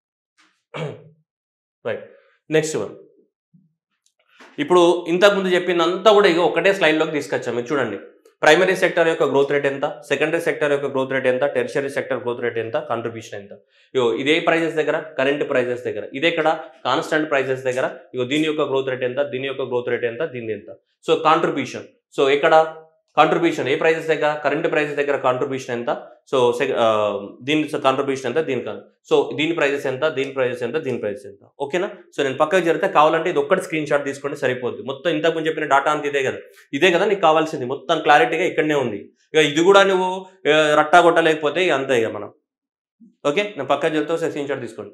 right next one ఇప్పుడు ఇంతకుముందు చెప్పిందంతా కూడా ఇక ఒకటే స్లైడ్లోకి తీసుకొచ్చాం మీరు చూడండి ప్రైమరీ సెక్టర్ యొక్క గ్రోత్ రేట్ ఎంత సెకండరీ సెక్టర్ యొక్క గ్రోత్ రేట్ ఎంత టెరిషరీ సెక్టర్ గ్రోత్ రేట్ ఎంత కాంట్రిబ్యూషన్ ఎంత ఇగో ఇదే ప్రైజెస్ దగ్గర కరెంట్ ప్రైజెస్ దగ్గర ఇదే ఇక్కడ కాన్స్టెంట్ ప్రైజెస్ దగ్గర ఇగో దీని యొక్క గ్రోత్ రేట్ ఎంత దీని యొక్క గ్రోత్ రేట్ ఎంత దీని ఎంత సో కాంట్రిబ్యూషన్ సో ఇక్కడ కాంట్రిబ్యూషన్ ఏ ప్రైజెస్ దగ్గర కరెంట్ ప్రైజెస్ దగ్గర కాంట్రిబ్యూషన్ ఎంత సో దీని కాంట్రిబ్యూషన్ ఎంత దీని సో దీని ప్రైజెస్ ఎంత దీని ప్రైజెస్ ఎంత దీని ప్రైజెస్ ఎంత ఓకేనా సో నేను పక్కకు జరిగితే కావాలంటే ఇది ఒక్కటి స్క్రీన్ షాట్ తీసుకోండి సరిపోద్ది మొత్తం ఇంతకు ముందు చెప్పిన డాటా అంత ఇదే కదా ఇదే కదా నీకు కావాల్సింది మొత్తం క్లారిటీగా ఇక్కడనే ఉంది ఇక ఇది కూడా నువ్వు ఆ, రట్టా కొట్టలేకపోతే ఇక అంతే ఇక మనం ఓకే నేను పక్కకు చెప్తే ఒకసారి స్క్రీన్ షాట్ తీసుకోండి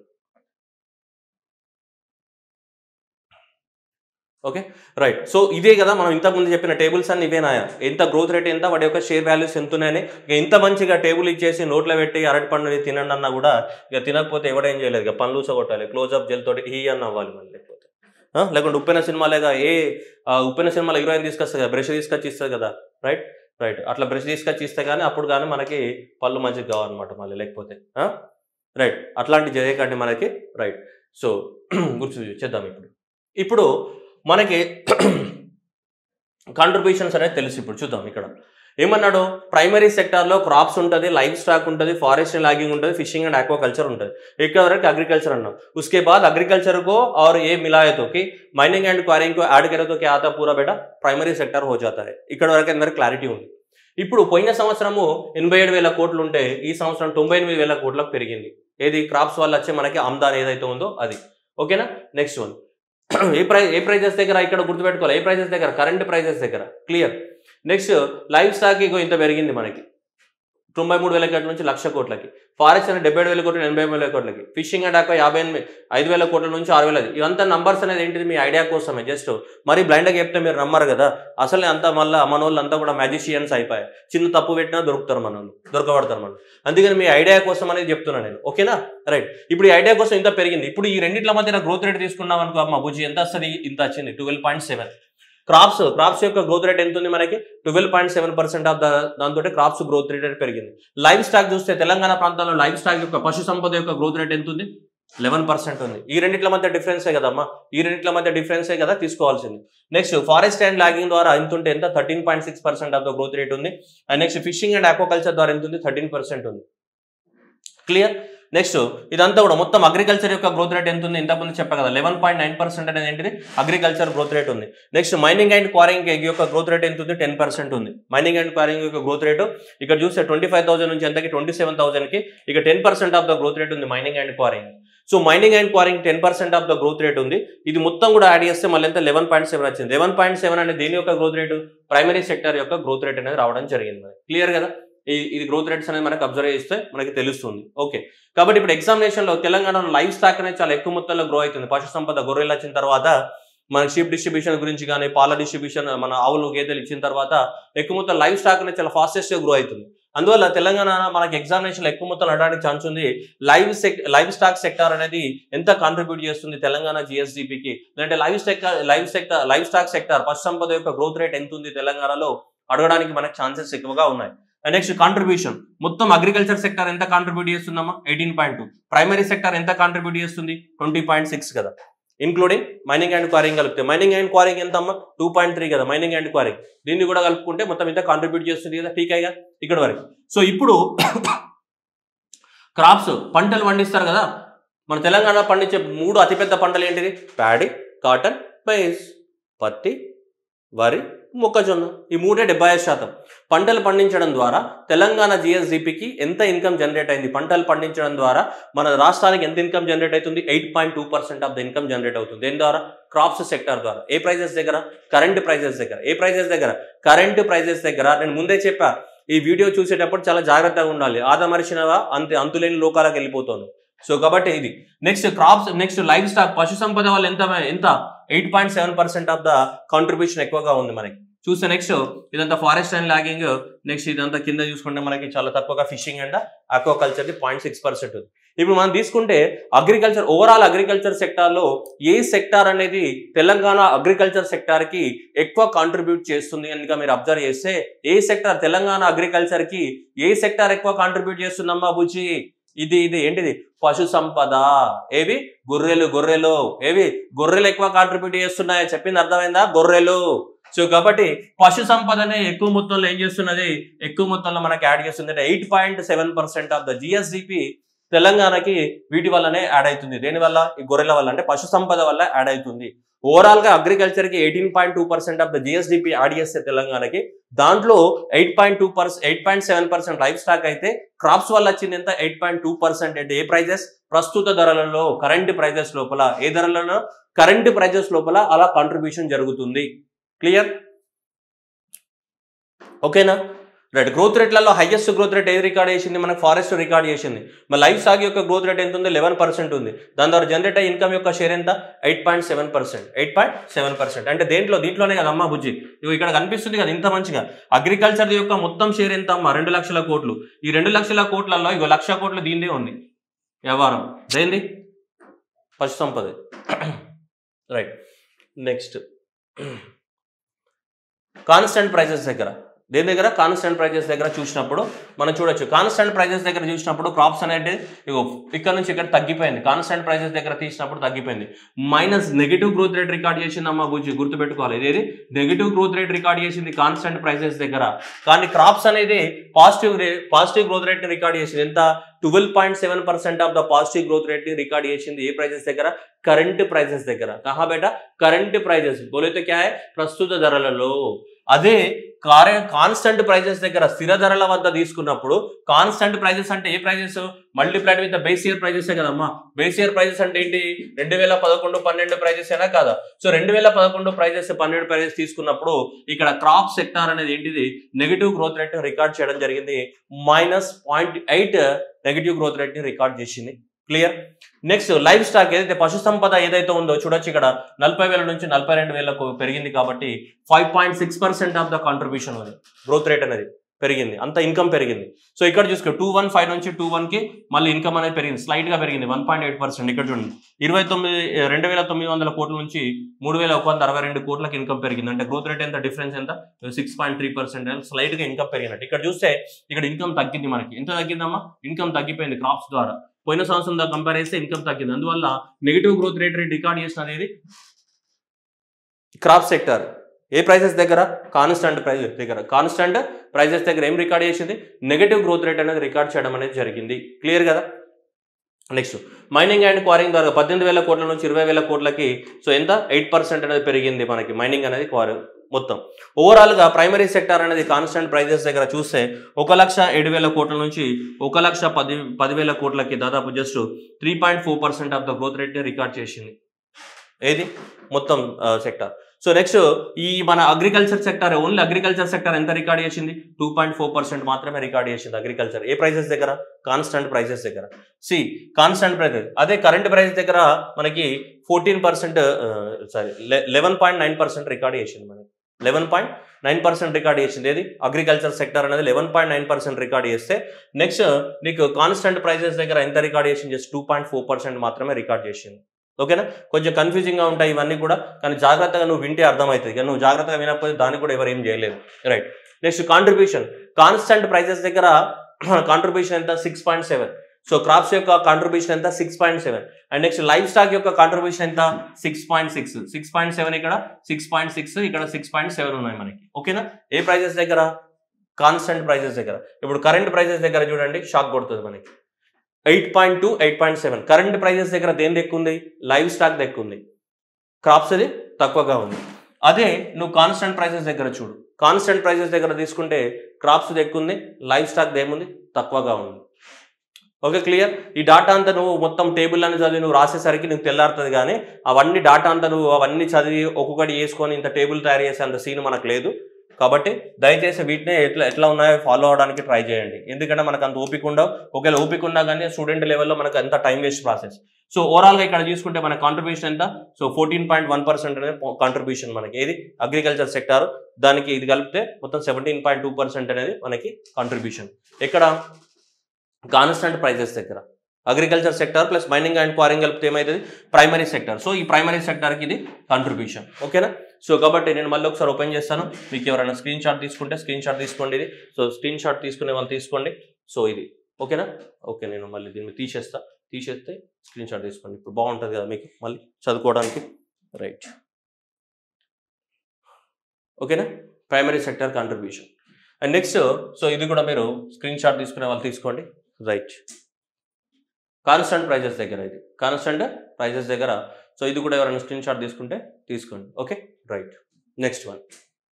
ఓకే రైట్ సో ఇదే కదా మనం ఇంతకుముందు చెప్పిన టేబుల్స్ అన్ని ఇవేనాయా ఎంత గ్రోత్ రేట్ ఎంత వాటి యొక్క షేర్ వాల్యూస్ ఎంత ఉన్నాయని ఇక ఇంత మంచిగా టేబుల్ ఇచ్చేసి నోట్లో పెట్టి అరటి పండుని తినండి అన్నా కూడా ఇక తినకపోతే ఎవడేం చేయలేదు ఇక పనులు కొట్టాలి క్లోజ్అప్ జెల్ తోటి హీ అన్న అవ్వాలి మళ్ళీ లేకపోతే ఆ, లేకుంటే ఉప్పెన సినిమాలేగా ఏ ఆ, ఉప్పెన సినిమాలో హీరోయిన్ తీసుకొస్తుంది కదా బ్రష్ తీసుకొచ్చి ఇస్తుంది కదా రైట్ రైట్ అట్లా బ్రష్ తీసుకొచ్చి ఇస్తే కానీ అప్పుడు కానీ మనకి పళ్ళు మంచిగా కావాలన్నమాట మళ్ళీ లేకపోతే రైట్ అట్లాంటి చేయకండి మనకి రైట్ సో గుర్తు చేద్దాం ఇప్పుడు ఇప్పుడు మనకి కాంట్రిబ్యూషన్స్ అనేది తెలుసు ఇప్పుడు చూద్దాం ఇక్కడ ఏమన్నాడు ప్రైమరీ సెక్టార్లో క్రాప్స్ ఉంటుంది లైఫ్ స్టాక్ ఉంటుంది ఫారెస్ట్ లాగింగ్ ఉంటుంది ఫిషింగ్ అండ్ ఆక్వాకల్చర్ ఉంటుంది ఇక్కడ వరకు అగ్రికల్చర్ అన్నాం उसके बाद अग्रिकल्चर को और ये मिलाए तो कि माइनिंग एंड क्वारिंग को ऐड करे तो क्या आता है पूरा बेटा ప్రైమరీ సెక్టర్ హో జాతా है ఇక్కడ వరకు అందరికి క్లారిటీ ఉంది ఇప్పుడు పోయిన సంవత్సరము ఎనభై ఏడు వేల కోట్లు ఉంటే ఈ సంవత్సరం తొంభై ఎనిమిది వేల కోట్లకు పెరిగింది ఏది క్రాప్స్ వల్ల వచ్చే మనకి ఆమ్దాన్ ఏదైతే ఉందో అది ఓకేనా నెక్స్ట్ వన్ ఏ ప్రైస్ ఏ ప్రైజెస్ దగ్గర ఇక్కడ గుర్తుపెట్టుకోవాలి ఏ ప్రైజెస్ దగ్గర కరెంట్ ప్రైజెస్ దగ్గర క్లియర్ నెక్స్ట్ లైఫ్ స్టాక్ ఇగో ఇంత పెరిగింది మనకి తొంభై మూడు వేల కోట్ల నుంచి లక్ష కోట్లకి ఫారెస్ట్ అనేది డెబ్బై ఏడు వేల కోట్లు ఎనభై వేల కోట్లకి ఫిషింగ్ అండ్ ఆక్వా యాభై ఎనిమిది ఐదు వేల కోట్ల నుంచి ఆరు వేలది ఇవంతా నంబర్స్ అనేది ఏంటిది మీ ఐడియా కోసమే జస్ట్ మరి బ్లైండ్గా చెప్తే మీరు నమ్మరు కదా అసలు అంతా మళ్ళీ మన వాళ్ళు అంతా కూడా మ్యాజిషియన్స్ అయిపోయాయి చిన్న తప్పు పెట్టినా దొరుకుతారు మన వాళ్ళు దొరకబడతారు మనం అందుకని మీ ఐడియా కోసం అనేది చెప్తున్నాను నేను ఓకేనా రైట్ ఇప్పుడు ఈ ఐడియా కోసం ఇంత పెరిగింది ఇప్పుడు ఈ రెండింటిల మధ్యన గ్రోత్ రేట్ తీసుకున్నాం అనుకో అమ్మ బుజ్జి ఎంత వస్తుంది ఇంత వచ్చింది twelve point seven crops crops యొక్క గ్రోత్ రేట్ ఎంత ఉంది మనకి twelve point seven percent of the దాంతో క్రాప్స్ గ్రోత్ రేట్ పెరిగింది లైవ్ స్టాక్ చూస్తే తెలంగాణ ప్రాంతంలో లైవ్ స్టాక్ యొక్క పశు సంపద యొక్క గ్రోత్ రేట్ ఎంత ఉంది లెవెన్ పర్సెంట్ ఉంది ఈ రెండిట్ల మధ్య డిఫరెన్సే కదమ్మా ఈ రెండిట్ల మధ్య డిఫరెన్సే కదా తీసుకోవాల్సింది నెక్స్ట్ ఫారెస్ట్ అండ్ లాగింగ్ ద్వారా ఎంత ఉంటే ఎంత thirteen point six percent of the growth rate ఉంది and next fishing and aquaculture ద్వారా ఎంత ఉంది థర్టీన్ పర్సెంట్ ఉంది క్లియర్ నెక్స్ట్ ఇదంతా కూడా మొత్తం అగ్రికల్చర్ యొక్క గ్రోత్ రేట్ ఎంత ఉంది ఇంతకుముందు చెప్పా కదా లెవెన్ పాయింట్ నైన్ పర్సెంట్ అనేది ఏంటిది అగ్రికల్చర్ గ్రోత్ రేట్ ఉంది నెక్స్ట్ మైనింగ్ అండ్ క్వారింగ్ యొక్క గ్రోత్ రేట్ ఎంత ఉంది టెన్ పర్సెంట్ ఉంది మైనింగ్ అండ్ క్వారింగ్ యొక్క గ్రోత్ రేటు ఇక్కడ చూస్తే ట్వంటీ ఫైవ్ థౌసండ్ నుంచి ఎంతకి ట్వంటీ సెవెన్ థౌసండ్కి ఇక ten percent of the growth rate ఉంది mining and quarrying so mining and quarrying ten percent of the growth rate ఉంది ఇది మొత్తం కూడా యాడ్ చేస్తే మళ్ళీ ఎంత లెవెన్ పాయింట్ సెవెన్ వచ్చింది లెవెన్ పాయింట్ సెవెన్ అనేది దేని యొక్క గ్రోత్ రేటు ప్రైమరీ సెక్టర్ యొక్క గ్రోత్ రేట్ అనేది రావడం జరిగింది క్లియర్ కదా ఈ- ఇది గ్రోత్ రేట్స్ అనేది మనకు అబ్జర్వ్ చేస్తే మనకి తెలుస్తుంది ఓకే కాబట్టి ఇప్పుడు ఎగ్జామినేషన్ లో తెలంగాణలో లైవ్ స్టాక్ అనేది చాలా ఎక్కువ మొత్తంలో గ్రో అవుతుంది పశు సంపద గొర్రెలు వచ్చిన తర్వాత మన షీప్ డిస్ట్రిబ్యూషన్ గురించి కానీ పాల డిస్ట్రిబ్యూషన్ మన ఆవులు గేదెలు ఇచ్చిన తర్వాత ఎక్కువ మొత్తం లైవ్ స్టాక్ అనేది చాలా ఫాస్టెస్ట్ గా గ్రో అవుతుంది అందువల్ల తెలంగాణ మనకి ఎగ్జామినేషన్ ఎక్కువ మొత్తం నడడానికి ఛాన్స్ ఉంది లైవ్ సెక్ లైవ్ స్టాక్ సెక్టార్ అనేది ఎంత కాంట్రిబ్యూట్ చేస్తుంది తెలంగాణ జిఎస్డిపికి లేదంటే live sector live sector livestock sector పశు సంపద యొక్క గ్రోత్ రేట్ ఎంత ఉంది తెలంగాణలో అడగడానికి మనకు ఛాన్సెస్ ఎక్కువగా ఉన్నాయి నెక్స్ట్ కాంట్రిబ్యూషన్ మొత్తం అగ్రికల్చర్ సెక్టర్ ఎంత కాంట్రిబ్యూట్ చేస్తుందమ్మా eighteen point two primary sector ఎంత కాంట్రిబ్యూట్ చేస్తుంది ట్వంటీ పాయింట్ సిక్స్ కదా ఇన్క్లూడింగ్ మైనింగ్ అండ్ క్వారింగ్ కలిపితే మైనింగ్ అండ్ క్వారింగ్ ఎంత అమ్మా టూ పాయింట్ త్రీ కదా మైనింగ్ అండ్ క్వారింగ్ దీన్ని కూడా కలుపుకుంటే మొత్తం ఇంత కాంట్రిబ్యూట్ చేస్తుంది కదా టీకాయిగా ఇక్కడ వరకు సో ఇప్పుడు క్రాప్స్ పంటలు పండిస్తారు కదా మన తెలంగాణ పండించే మూడు అతిపెద్ద పంటలు ఏంటిది ప్యాడీ కాటన్ మైస్ పత్తి వరి మొక్కజొన్న ఈ మూడే డెబ్బై ఐదు శాతం పంటలు పండించడం ద్వారా తెలంగాణ జిఎస్డిపికి ఎంత ఇన్కమ్ జనరేట్ అయింది పంటలు పండించడం ద్వారా మన రాష్ట్రానికి ఎంత ఇన్కమ్ జనరేట్ అవుతుంది eight point two percent of the income generate అవుతుంది దేని ద్వారా క్రాప్స్ సెక్టర్ ద్వారా ఏ ప్రైజెస్ దగ్గర కరెంట్ ప్రైజెస్ దగ్గర ఏ ప్రైజెస్ దగ్గర కరెంట్ ప్రైజెస్ దగ్గర నేను ముందే చెప్పా ఈ వీడియో చూసేటప్పుడు చాలా జాగ్రత్తగా ఉండాలి ఆదమరిచినవా అంతే అంతులేని లోకాలకు వెళ్ళిపోతాను సో కాబట్టి ఇది next crops next livestock పశు సంపద వల్ల ఎంత ఎంత eight point seven percent of the contribution ఎక్కువగా ఉంది మనకి చూస్తే నెక్స్ట్ ఇదంతా ఫారెస్ట్ అండ్ లాగింగ్ నెక్స్ట్ ఇదంతా కింద చూసుకుంటే మనకి చాలా తక్కువగా fishing and aquaculture point six percent ఉంది ఇప్పుడు మనం తీసుకుంటే అగ్రికల్చర్ ఓవరాల్ అగ్రికల్చర్ సెక్టార్లో ఏ సెక్టార్ అనేది తెలంగాణ అగ్రికల్చర్ సెక్టార్ కి ఎక్కువ కాంట్రిబ్యూట్ చేస్తుంది కనుక మీరు అబ్జర్వ్ చేస్తే ఏ సెక్టార్ తెలంగాణ అగ్రికల్చర్ కి ఏ సెక్టార్ ఎక్కువ కాంట్రిబ్యూట్ చేస్తుందమ్మా బుజ్జి ఇది ఇది ఏంటిది పశు సంపద ఏవి గొర్రెలు గొర్రెలు ఏవి గొర్రెలు ఎక్కువ కాంట్రిబ్యూట్ చేస్తున్నాయి చెప్పింది అర్థమైందా గొర్రెలు సో కాబట్టి పశు సంపదనే ఎక్కువ మొత్తంలో ఏం చేస్తున్నది ఎక్కువ మొత్తంలో మనకి యాడ్ చేస్తుంది అంటే eight point seven percent of the GSDP తెలంగాణకి వీటి వల్లనే యాడ్ అవుతుంది దేని వల్ల ఈ గొర్రెల వల్ల అంటే పశు సంపద వల్ల యాడ్ అవుతుంది ఓవరాల్ గా అగ్రికల్చర్ కి eighteen point two percent of the GSDP add చేస్తే తెలంగాణకి దాంట్లో eight point two percent eight point seven percent livestock అయితే క్రాప్స్ వల్ల వచ్చింది ఎంత ఎయిట్ పాయింట్ టూ పర్సెంట్ అంటే ఏ ప్రైజెస్ ప్రస్తుత ధరలలో కరెంట్ ప్రైజెస్ లోపల ఏ ధరలలో కరెంట్ ప్రైజెస్ లోపల అలా కాంట్రిబ్యూషన్ జరుగుతుంది క్లియర్ ఓకేనా రైట్ గ్రోత్ రేట్లలో హైయెస్ట్ గ్రోత్ రేట్ ఏది రికార్డ్ చేసింది మనకు ఫారెస్ట్ రికార్డ్ చేసింది మరి లైఫ్ స్టాక్ యొక్క గ్రోత్ రేట్ ఎంత ఉంది లెవెన్ పర్సెంట్ ఉంది దాని ద్వారా జనరేట్ అయ్యే ఇన్కమ్ యొక్క షేర్ ఎంత eight point seven percent eight point seven percent అంటే దేంట్లో దీంట్లోనే కదా అమ్మా బుజ్జి ఇవి ఇక్కడ కనిపిస్తుంది కదా ఇంత మంచిగా అగ్రికల్చర్ యొక్క మొత్తం షేర్ ఎంత అమ్మా రెండు లక్షల కోట్లు ఈ రెండు లక్షల కోట్లలో ఇగో లక్ష కోట్లు దీనిదే ఉంది వ్యవహారం దేంది పశు సంపద రైట్ నెక్స్ట్ కాన్స్టెంట్ ప్రైజెస్ దగ్గర దేని దగ్గర కాన్స్టెంట్ ప్రైజెస్ దగ్గర చూసినప్పుడు మనం చూడొచ్చు కాన్స్టెంట్ ప్రైజెస్ దగ్గర చూసినప్పుడు క్రాప్స్ అనేది ఇగో ఇక్కడ నుంచి ఇక్కడ తగ్గిపోయింది కాన్స్టెంట్ ప్రైజెస్ దగ్గర తీసినప్పుడు తగ్గిపోయింది minus negative growth rate record చేసింది అమ్మ బుజ్జి గుర్తుపెట్టుకోవాలి ఇదేది negative growth rate record constant కాన్స్టెంట్ ప్రైజెస్ దగ్గర కానీ క్రాప్స్ అనేది positive positive growth rate record చేసింది ఎంత twelve point seven percent of the positive growth rate ని రికార్డ్ చేసింది ఏ ప్రైజెస్ దగ్గర కరెంట్ ప్రైజెస్ దగ్గర కహా బేటా కరెంట్ ప్రైజెస్ బోలైతే క్యా హై ప్రస్తుత ధరలలో అదే కారే కాన్స్టెంట్ ప్రైజెస్ దగ్గర స్థిర ధరల వద్ద తీసుకున్నప్పుడు కాన్స్టెంట్ ప్రైజెస్ అంటే ఏ prices multiplied with base year prices కదమ్మా బేస్ ఇయర్ ప్రైజెస్ అంటే ఏంటి రెండు వేల పదకొండు పన్నెండు ప్రైజెస్ అయినా కాదా సో రెండు వేల పదకొండు ప్రైజెస్ పన్నెండు ప్రైజెస్ తీసుకున్నప్పుడు ఇక్కడ క్రాప్ సెక్టార్ అనేది ఏంటిది నెగిటివ్ గ్రోత్ రేట్ రికార్డ్ చేయడం జరిగింది minus point eight negative growth rate ని రికార్డ్ చేసింది క్లియర్ నెక్స్ట్ లైఫ్ స్టాక్ ఏదైతే పశు సంపద ఏదైతే ఉందో చూడొచ్చు ఇక్కడ నలభై వేల నుంచి నలభై రెండు వేలకు పెరిగింది కాబట్టి five point six percent of the contribution ఉంది గ్రోత్ రేట్ అనేది పెరిగింది అంత ఇన్కమ్ పెరిగింది సో ఇక్కడ చూసుకో టూ వన్ ఫైవ్ నుంచి టూ వన్ కి మళ్ళీ ఇన్కమ్ అనేది పెరిగింది స్లైట్ గా పెరిగింది వన్ పాయింట్ ఎయిట్ పర్సెంట్ ఇక్కడ చూడండి ఇరవై తొమ్మిది రెండు వేల తొమ్మిది వందల కోట్ల నుంచి మూడు వేల ఒక వంద అరవై రెండు కోట్లకి ఇన్కమ్ పెరిగింది అంటే గ్రోత్ రేట్ ఎంత డిఫరెన్స్ ఎంత six point three percent slight గా ఇన్కమ్ పెరిగినట్టు ఇక్కడ చూస్తే ఇక్కడ ఇన్కమ్ తగ్గింది మనకి ఎంత తగ్గిందమ్మా ఇన్కమ్ తగ్గిపోయింది క్రాప్స్ ద్వారా పోయిన సంవత్సరంతో కంపేర్ చేస్తే ఇన్కమ్ తగ్గింది అందువల్ల negative growth rate rate record చేసిన అనేది క్రాప్ సెక్టర్ ఏ ప్రైజెస్ దగ్గర కాన్స్టెంట్ ప్రైజెస్ దగ్గర కాన్స్టెంట్ ప్రైజెస్ దగ్గర ఏం రికార్డ్ చేసింది నెగిటివ్ గ్రోత్ రేట్ అనేది రికార్డ్ చేయడం అనేది జరిగింది క్లియర్ కదా నెక్స్ట్ మైనింగ్ అండ్ క్వారింగ్ ద్వారా పద్దెనిమిది వేల కోట్ల నుంచి ఇరవై వేల కోట్లకి సో ఎంత ఎయిట్ పర్సెంట్ అనేది పెరిగింది మనకి మైనింగ్ అనేది క్వారీ మొత్తం ఓవరాల్గా ప్రైమరీ సెక్టర్ అనేది కాన్స్టెంట్ ప్రైజెస్ దగ్గర చూస్తే ఒక లక్ష ఏడు వేల కోట్ల నుంచి ఒక లక్ష పది పదివేల కోట్లకి దాదాపు just three point four percent of the growth రేట్ని రికార్డ్ చేసింది ఏది మొత్తం సెక్టర్ సో నెక్స్ట్ ఈ మన agriculture sector only agriculture sector ఎంత రికార్డ్ చేసింది టూ పాయింట్ ఫోర్ పర్సెంట్ మాత్రమే రికార్డ్ చేసింది అగ్రికల్చర్ ఏ ప్రైసెస్ దగ్గర కాన్స్టెంట్ ప్రైసెస్ దగ్గర సి కాన్స్టెంట్ ప్రైసెస్ అదే కరెంట్ ప్రైస్ దగ్గర మనకి fourteen percent sorry eleven point nine percent record చేసింది మనకి eleven point nine percent record చేసింది ఏది అగ్రికల్చర్ సెక్టర్ అనేది eleven point nine percent record చేస్తే నెక్స్ట్ నీకు కాన్స్టెంట్ ప్రైసెస్ దగ్గర ఎంత రికార్డ్ చేసింది just two point four percent మాత్రమే రికార్డ్ చేసింది ఓకేనా కొంచెం కన్ఫ్యూజింగ్ గా ఉంటాయి ఇవన్నీ కూడా కానీ జాగ్రత్తగా నువ్వు వింటే అర్థమవుతుంది కానీ నువ్వు జాగ్రత్తగా వినకపోతే దాన్ని కూడా ఎవరు ఏం చేయలేదు right next contribution constant prices దగ్గర కాంట్రిబ్యూషన్ ఎంత six point seven so crops యొక్క కాంట్రిబ్యూషన్ ఎంత six point seven and next livestock యొక్క కాంట్రిబ్యూషన్ ఎంత six point six six point seven ఇక్కడ సిక్స్ పాయింట్ సిక్స్ ఇక్కడ సిక్స్ పాయింట్ సెవెన్ ఉన్నాయి మనకి ఓకేనా ఏ ప్రైజెస్ దగ్గర కాన్స్టెంట్ ప్రైజెస్ దగ్గర ఇప్పుడు కరెంట్ ప్రైజెస్ దగ్గర చూడండి షాక్ కొడుతుంది మనకి eight point two eight point seven current prices దగ్గర దేని ఎక్కువ ఉంది లైవ్ స్టాక్ ఎక్కువ ఉంది క్రాప్స్ అది తక్కువగా ఉంది అదే నువ్వు కాన్స్టెంట్ ప్రైజెస్ దగ్గర చూడు కాన్స్టెంట్ ప్రైజెస్ దగ్గర తీసుకుంటే క్రాప్స్ ఎక్కువ ఉంది లైవ్ స్టాక్ ఏముంది తక్కువగా ఉంది ఓకే క్లియర్ ఈ డాటా అంతా నువ్వు మొత్తం టేబుల్ అని చదివి నువ్వు రాసేసరికి నీకు తెల్లారుతుంది కానీ అవన్నీ డాటా అంతా నువ్వు అవన్నీ చదివి ఒక్కొక్కటి వేసుకొని ఇంత టేబుల్ తయారు చేసే అంత సీన్ మనకు లేదు కాబట్టి దయచేసి వీటిని ఎట్లా ఎట్లా ఉన్నాయో ఫాలో అవడానికి ట్రై చేయండి ఎందుకంటే మనకు అంత ఓపిక ఉండవు ఒకవేళ ఓపిక ఉన్నా కానీ స్టూడెంట్ లెవెల్లో మనకు అంత టైం వేస్ట్ ప్రాసెస్ సో ఓవరాల్గా ఇక్కడ చూసుకుంటే మన కాంట్రిబ్యూషన్ ఎంత so fourteen point one percent అనేది కాంట్రిబ్యూషన్ మనకి ఏది అగ్రికల్చర్ సెక్టార్ దానికి ఇది కలిపితే మొత్తం సెవెంటీన్ పాయింట్ టూ పర్సెంట్ అనేది మనకి కాంట్రిబ్యూషన్ ఇక్కడ కాన్స్టెంట్ ప్రైజెస్ దగ్గర agriculture sector plus mining and quarrying కలిపితే ఏమవుతుంది ప్రైమరీ సెక్టర్ సో ఈ ప్రైమరీ సెక్టర్కి ఇది కాంట్రిబ్యూషన్ ఓకేనా సో కాబట్టి నేను మళ్ళీ ఒకసారి ఓపెన్ చేస్తాను మీకు ఎవరైనా స్క్రీన్ షాట్ తీసుకుంటే స్క్రీన్ షాట్ తీసుకోండి ఇది సో స్క్రీన్ షాట్ తీసుకునే వాళ్ళు తీసుకోండి సో ఇది ఓకేనా ఓకే నేను మళ్ళీ దీన్ని తీసేస్తా తీసేస్తే స్క్రీన్ షాట్ తీసుకోండి ఇప్పుడు బాగుంటుంది కదా మీకు మళ్ళీ చదువుకోవడానికి రైట్ ఓకేనా primary sector contribution and next so ఇది కూడా మీరు స్క్రీన్ షాట్ తీసుకునే వాళ్ళు తీసుకోండి రైట్ కాన్స్టెంట్ ప్రైజెస్ దగ్గర ఇది కాన్స్టెంట్ ప్రైజెస్ దగ్గర సో ఇది కూడా ఎవరైనా స్క్రీన్ షాట్ తీసుకుంటే తీసుకోండి okay right next one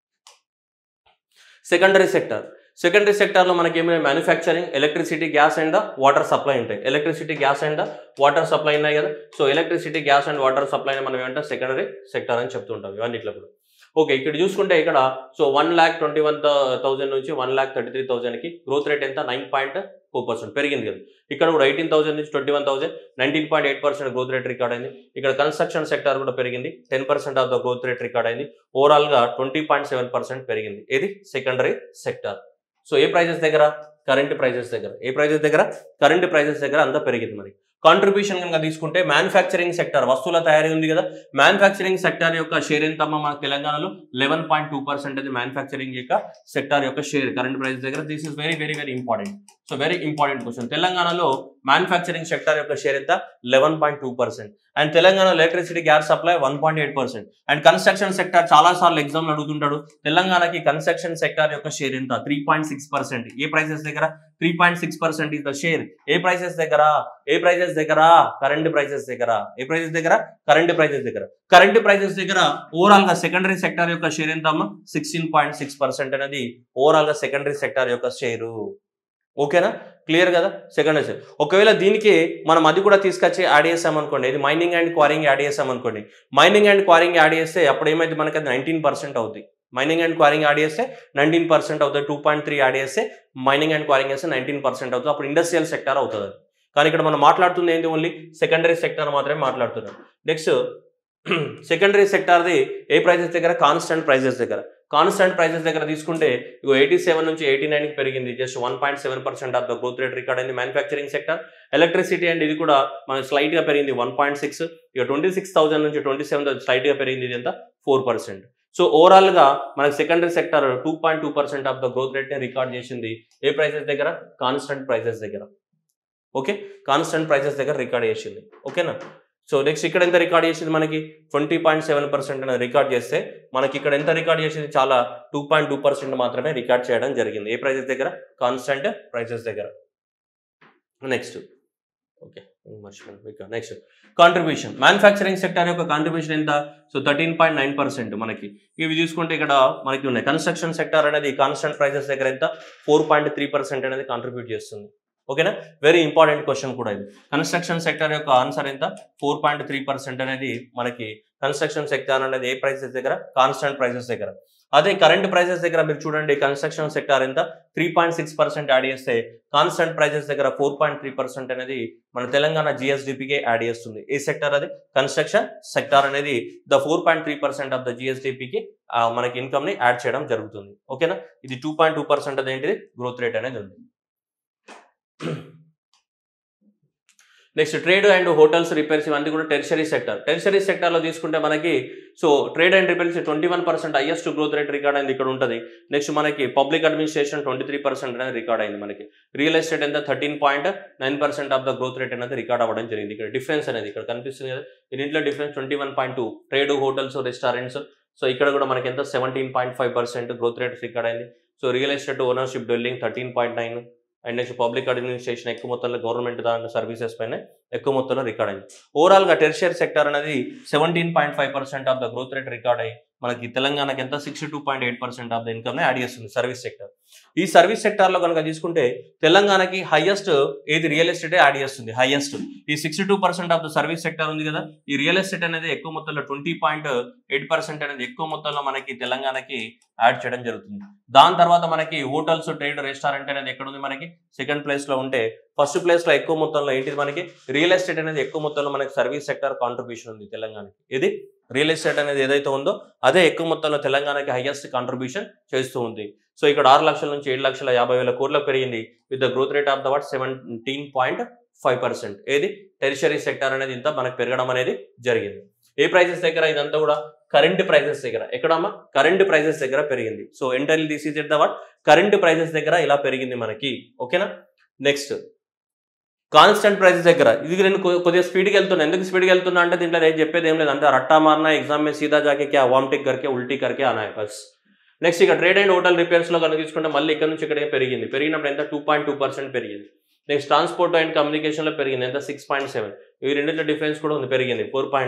secondary sector secondary సెక్టార్లో మనకి ఏమైనా manufacturing electricity gas and water supply ఉంటాయి electricity gas and water supply ఉన్నాయి కదా so electricity gas and water supply మనం ఏమంటే సెకండరీ సెక్టర్ అని చెప్తుంటాం ఇవన్నిట్లో కూడా ఓకే ఇక్కడ చూసుకుంటే ఇక్కడ so one lakh twenty one thousand నుంచి వన్ ల్యాక్ థర్టీ త్రీ థౌసండ్కి గ్రోత్ రేట్ ఎంత నైన్ పాయింట్ ఫోర్ పర్సెంట్ పెరిగింది కదా ఇక్కడ కూడా ఎయిటీన్ థౌసండ్ నుంచి twenty one thousand nineteen point eight percent growth rate record అయింది ఇక్కడ కన్స్ట్రక్షన్ సెక్టర్ కూడా పెరిగింది ten percent of the growth rate record అయింది ఓవరాల్గా ట్వంటీ పాయింట్ సెవెన్ పర్సెంట్ పెరిగింది ఇది సెకండరీ సెక్టర్ సో ఏ ప్రైజెస్ దగ్గర కరెంట్ ప్రైజెస్ దగ్గర ఏ ప్రైజెస్ దగ్గర కరెంట్ ప్రైజెస్ దగ్గర అంతా పెరిగింది మరి కాంట్రిబ్యూషన్ కనుక తీసుకుంటే మ్యానుఫ్యాక్చరింగ్ సెక్టర్ వస్తువుల తయారీ ఉంది కదా మ్యానుఫ్యాక్చరింగ్ సెక్టర్ యొక్క షేర్ ఎంత అమ్మా మన తెలంగాణలో లెవెన్ పాయింట్ టూ పర్సెంట్ అది మ్యానుఫ్యాక్చరింగ్ యొక్క సెక్టర్ యొక్క షేర్ కరెంట్ ప్రైస్ దగ్గర this is very very very important so very important question తెలంగాణలో మ్యానుఫ్యాక్చరింగ్ సెక్టర్ యొక్క షేర్ ఎంత eleven point two percent and Telangana electricity gas supply one point eight percent and construction sector చాలా సార్లు exam అడుగుతుంటాడు తెలంగాణకి construction sector యొక్క share ఎంత three point six percent ఏ ప్రైసెస్ దగ్గర three point six percent is the share ఏ prices దగ్గర ఏ ప్రైసెస్ దగ్గర కరెంట్ ప్రైసెస్ దగ్గర ఏ ప్రైసెస్ దగ్గర కరెంట్ ప్రైసెస్ దగ్గర కరెంట్ ప్రైసెస్ దగ్గర ఓవరాల్ గా సెకండరీ సెక్టర్ యొక్క షేర్ ఎంత అమ్మా సిక్స్టీన్ పాయింట్ సిక్స్ పర్సెంట్ అనేది ఓవరాల్ గా సెకండరీ సెక్టర్ యొక్క షేరు ఓకేనా క్లియర్ కదా సెకండరీ షేర్ ఒకవేళ దీనికి మనం అది కూడా తీసుకొచ్చి యాడ్ చేసాం అనుకోండి ఇది మైనింగ్ అండ్ క్వారింగ్ యాడ్ చేసాం అనుకోండి మైనింగ్ అండ్ క్వారింగ్ యాడ్ చేస్తే అప్పుడు ఏమైంది మనకి అది నైన్టీన్ పర్సెంట్ అవుతుంది మైనింగ్ అండ్ క్వారింగ్ యాడ్ చేస్తే నైన్టీన్ పర్సెంట్ అవుతుంది టూ పాయింట్ త్రీ యాడ్ చేస్తే మైనింగ్ అండ్ క్వారింగ్ చేస్తే నైన్టీన్ పర్సెంట్ అవుతుంది అప్పుడు ఇండస్ట్రియల్ సెక్టర్ అవుతుంది అది. కానీ ఇక్కడ మనం మాట్లాడుతుంది ఏంటి ఓన్లీ సెకండరీ సెక్టర్ మాత్రమే మాట్లాడుతున్నాం నెక్స్ట్ సెకండరీ సెక్టార్ది ఏ ప్రైజెస్ దగ్గర కాన్స్టెంట్ ప్రైజెస్ దగ్గర కాన్స్టెంట్ ప్రైజెస్ దగ్గర తీసుకుంటే ఇగో ఎయిటీ సెవెన్ నుంచి ఎయిటీ నైన్కి పెరిగింది just one point seven percent of the growth rate record అయింది మ్యానుఫ్యాక్చరింగ్ సెక్టర్ ఎలక్ట్రిసిటీ అండ్ ఇది కూడా మనకి స్లైట్గా పెరిగింది వన్ పాయింట్ సిక్స్ ఇక ట్వంటీ సిక్స్ థౌసండ్ నుంచి ట్వంటీ సెవెన్ స్లైట్గా పెరిగింది ఇది ఎంత ఫోర్ పర్సెంట్ సో ఓవరాల్గా మనకి secondary sector two point two percent of the growth రేట్ని రికార్డ్ చేసింది ఏ ప్రైసెస్ దగ్గర కాన్స్టెంట్ ప్రైసెస్ దగ్గర ఓకే కాన్స్టెంట్ ప్రైసెస్ దగ్గర రికార్డ్ చేసింది ఓకేనా సో నెక్స్ట్ ఇక్కడ ఎంత రికార్డ్ చేసింది మనకి ట్వంటీ పాయింట్ సెవెన్ పర్సెంట్ అనేది రికార్డ్ చేస్తే మనకి ఇక్కడ ఎంత రికార్డ్ చేసింది చాలా టూ పాయింట్ టూ పర్సెంట్ మాత్రమే రికార్డ్ చేయడం జరిగింది ఏ ప్రైసెస్ దగ్గర కాన్స్టెంట్ ప్రైసెస్ దగ్గర నెక్స్ట్ ఓకే మర్చిపోయాను నెక్స్ట్ కాంట్రిబ్యూషన్ మ్యానుఫ్యాక్చరింగ్ సెక్టర్ యొక్క కాంట్రిబ్యూషన్ ఎంత so thirteen point nine percent మనకి ఇవి చూసుకుంటే ఇక్కడ మనకి ఉన్నాయి కన్స్ట్రక్షన్ సెక్టర్ అనేది కాన్స్టెంట్ ప్రైసెస్ దగ్గర ఎంత ఫోర్ పాయింట్ త్రీ పర్సెంట్ అనేది కాంట్రిబ్యూట్ చేస్తుంది ఓకేనా వెరీ ఇంపార్టెంట్ క్వశ్చన్ కూడా ఇది కన్స్ట్రక్షన్ సెక్టర్ యొక్క ఆన్సర్ ఎంత ఫోర్ పాయింట్ త్రీ పర్సెంట్ అనేది మనకి కన్స్ట్రక్షన్ సెక్టర్ అనేది ఏ ప్రైసెస్ దగ్గర కాన్స్టెంట్ ప్రైసెస్ దగ్గర అదే కరెంట్ ప్రైసెస్ దగ్గర మీరు చూడండి కన్స్ట్రక్షన్ సెక్టర్ ఎంత three point six percent add చేస్తే కాన్స్టెంట్ ప్రైసెస్ దగ్గర ఫోర్ పాయింట్ త్రీ పర్సెంట్ అనేది మన తెలంగాణ జిఎస్డిపికే యాడ్ చేస్తుంది ఏ సెక్టర్ అది కన్స్ట్రక్షన్ సెక్టర్ అనేది the four point three percent of the జిఎస్డిపికి మనకి ఇన్కమ్ ని యాడ్ చేయడం జరుగుతుంది ఓకేనా ఇది టూ పాయింట్ టూ పర్సెంట్ అది ఏంటిది గ్రోత్ రేట్ అనేది ఉంది next trade and hotels repairs ఇవన్నీ కూడా టెరిషరీ సెక్టర్ టెరిషరీ సెక్టర్లో తీసుకుంటే మనకి so trade and repairs twenty one percent highest growth rate record అయింది ఇక్కడ ఉంటుంది నెక్స్ట్ మనకి public administration twenty three percent అనేది రికార్డ్ అయింది మనకి రియల్ ఎస్టేట్ ఎంత thirteen point nine percent of the growth rate అనేది రికార్డ్ అవ్వడం జరిగింది ఇక్కడ డిఫరెన్స్ అనేది ఇక్కడ కనిపిస్తుంది కదా దీంట్లో difference twenty one point two trade hotels restaurants so ఇక్కడ కూడా మనకి ఎంత seventeen point five percent growth rate record అయింది so real estate ownership building thirteen point nine and next public administration ఎక్కువ మొత్తంలో గవర్నమెంట్ దాని సర్వీసెస్ పైన ఎక్కువ మొత్తంలో రికార్డ్ అయింది ఓవరాల్గా టెరిషియర్ సెక్టర్ అనేది seventeen point five percent of the growth rate record అయ్యి మనకి తెలంగాణకి ఎంత sixty two point eight percent of the income add చేస్తుంది సర్వీస్ సెక్టర్ ఈ సర్వీస్ సెక్టార్లో కనుక తీసుకుంటే తెలంగాణకి హైయెస్ట్ ఏది రియల్ ఎస్టేటే యాడ్ చేస్తుంది హైయెస్ట్ ఈ sixty two percent of the service sector ఉంది కదా ఈ రియల్ ఎస్టేట్ అనేది ఎక్కువ మొత్తంలో ట్వంటీ పాయింట్ ఎయిట్ పర్సెంట్ అనేది ఎక్కువ మొత్తంలో మనకి తెలంగాణకి యాడ్ చేయడం జరుగుతుంది దాని తర్వాత మనకి హోటల్స్ ట్రేడ్ రెస్టారెంట్ అనేది ఎక్కడ ఉంది మనకి సెకండ్ ప్లేస్ లో ఉంటే ఫస్ట్ ప్లేస్ లో ఎక్కువ మొత్తంలో ఏంటిది మనకి రియల్ ఎస్టేట్ అనేది ఎక్కువ మొత్తంలో మనకి సర్వీస్ సెక్టర్ కాంట్రిబ్యూషన్ ఉంది తెలంగాణకి ఇది రియల్ ఎస్టేట్ అనేది ఏదైతే ఉందో అదే ఎక్కువ మొత్తంలో తెలంగాణకి హైయెస్ట్ కాంట్రిబ్యూషన్ చేస్తూ ఉంది సో ఇక్కడ ఆరు లక్షల నుంచి ఏడు లక్షల యాభై వేల కోట్లకు పెరిగింది with the growth rate of the what seventeen point five percent ఏది టెరిషరీ సెక్టర్ అనేది ఇంత మనకు పెరగడం అనేది జరిగింది ఏ ప్రైసెస్ దగ్గర ఇదంతా కూడా కరెంట్ ప్రైసెస్ దగ్గర ఎక్కడమ్మా కరెంట్ ప్రైసెస్ దగ్గర పెరిగింది so entirely this is at the what current prices దగ్గర ఇలా పెరిగింది మనకి ఓకేనా నెక్స్ట్ కాన్స్టెంట్ ప్రైసెస్ దగ్గర ఇది నేను కొ- కొద్దిగా స్పీడ్కి వెళ్తున్నా ఎందుకు స్పీడ్కి వెళ్తున్నా అంటే దీంట్లో నేను చెప్పేది ఏం లేదు అంటే రట్టా మారనా ఎగ్జామ్ में సీదా జాకే క్యా వామిటిక్ करके ఉల్టీ करके ఆనా है బస్ నెక్స్ట్ ఇక ట్రేడ్ అండ్ హోటల్ రిపేర్స్ లో కనుక తీసుకుంటే మళ్ళీ ఇక్కడ నుంచి ఇక్కడికి పెరిగింది పెరిగినప్పుడు ఎంత టూ పాయింట్ టూ పర్సెంట్ పెరిగింది నెక్స్ట్ ట్రాన్స్పోర్ట్ అండ్ కమ్యూనికేషన్ లో పెరిగింది ఎంత సిక్స్ పాయింట్ సెవెన్ ఈ రెండింటిలో డిఫరెన్స్ కూడా ఉంది పెరిగింది ఫోర్ పాయింట్ టూ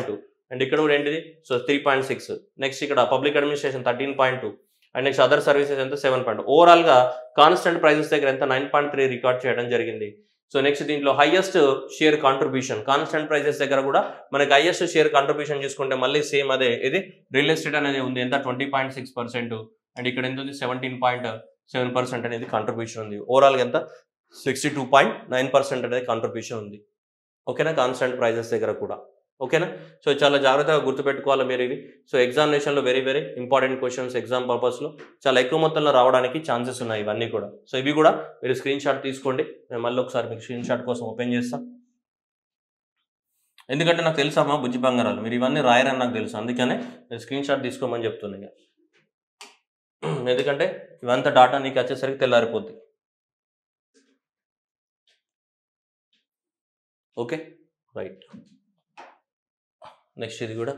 అండ్ ఇక్కడ కూడా ఏంటిది so three point six next ఇక్కడ public administration thirteen point two and next other services ఎంత సెవెన్ పాయింట్ ఓవరాల్గా కాన్స్టెంట్ ప్రైజెస్ దగ్గర ఎంత నైన్ పాయింట్ త్రీ రికార్డ్ చేయడం జరిగింది సో నెక్స్ట్ దీంట్లో highest share contribution constant prices దగ్గర కూడా మనకి హైయెస్ట్ షేర్ కాంట్రిబ్యూషన్ చూసుకుంటే మళ్ళీ సేమ్ అదే ఇది రియల్ ఎస్టేట్ అనేది ఉంది ఎంత twenty point six percent and ఇక్కడ ఎంత ఉంది సెవెంటీన్ పాయింట్ సెవెన్ పర్సెంట్ అనేది కాంట్రిబ్యూషన్ ఉంది ఓవరాల్గా ఎంత sixty two point nine percent అనేది కాంట్రిబ్యూషన్ ఉంది ఓకేనా కాన్స్టెంట్ ప్రైజెస్ దగ్గర కూడా ఓకేనా సో చాలా జాగ్రత్తగా గుర్తుపెట్టుకోవాలి మీరు ఇవి సో ఎగ్జామినేషన్లో very very important questions exam పర్పస్లో చాలా ఎక్కువ మొత్తంలో రావడానికి ఛాన్సెస్ ఉన్నాయి ఇవన్నీ కూడా సో ఇవి కూడా మీరు స్క్రీన్ షాట్ తీసుకోండి నేను మళ్ళీ ఒకసారి మీకు స్క్రీన్ షాట్ కోసం ఓపెన్ చేస్తా ఎందుకంటే నాకు తెలుసమ్మా బుజ్జి బంగారాలు మీరు ఇవన్నీ రాయరని నాకు తెలుసు అందుకనే నేను స్క్రీన్ షాట్ తీసుకోమని చెప్తున్నా ఇక. ఎందుకంటే ఇవంతా డాటా నీకు వచ్చేసరికి తెల్లారిపోద్ది ఓకే రైట్ నెక్స్ట్ ఇది కూడా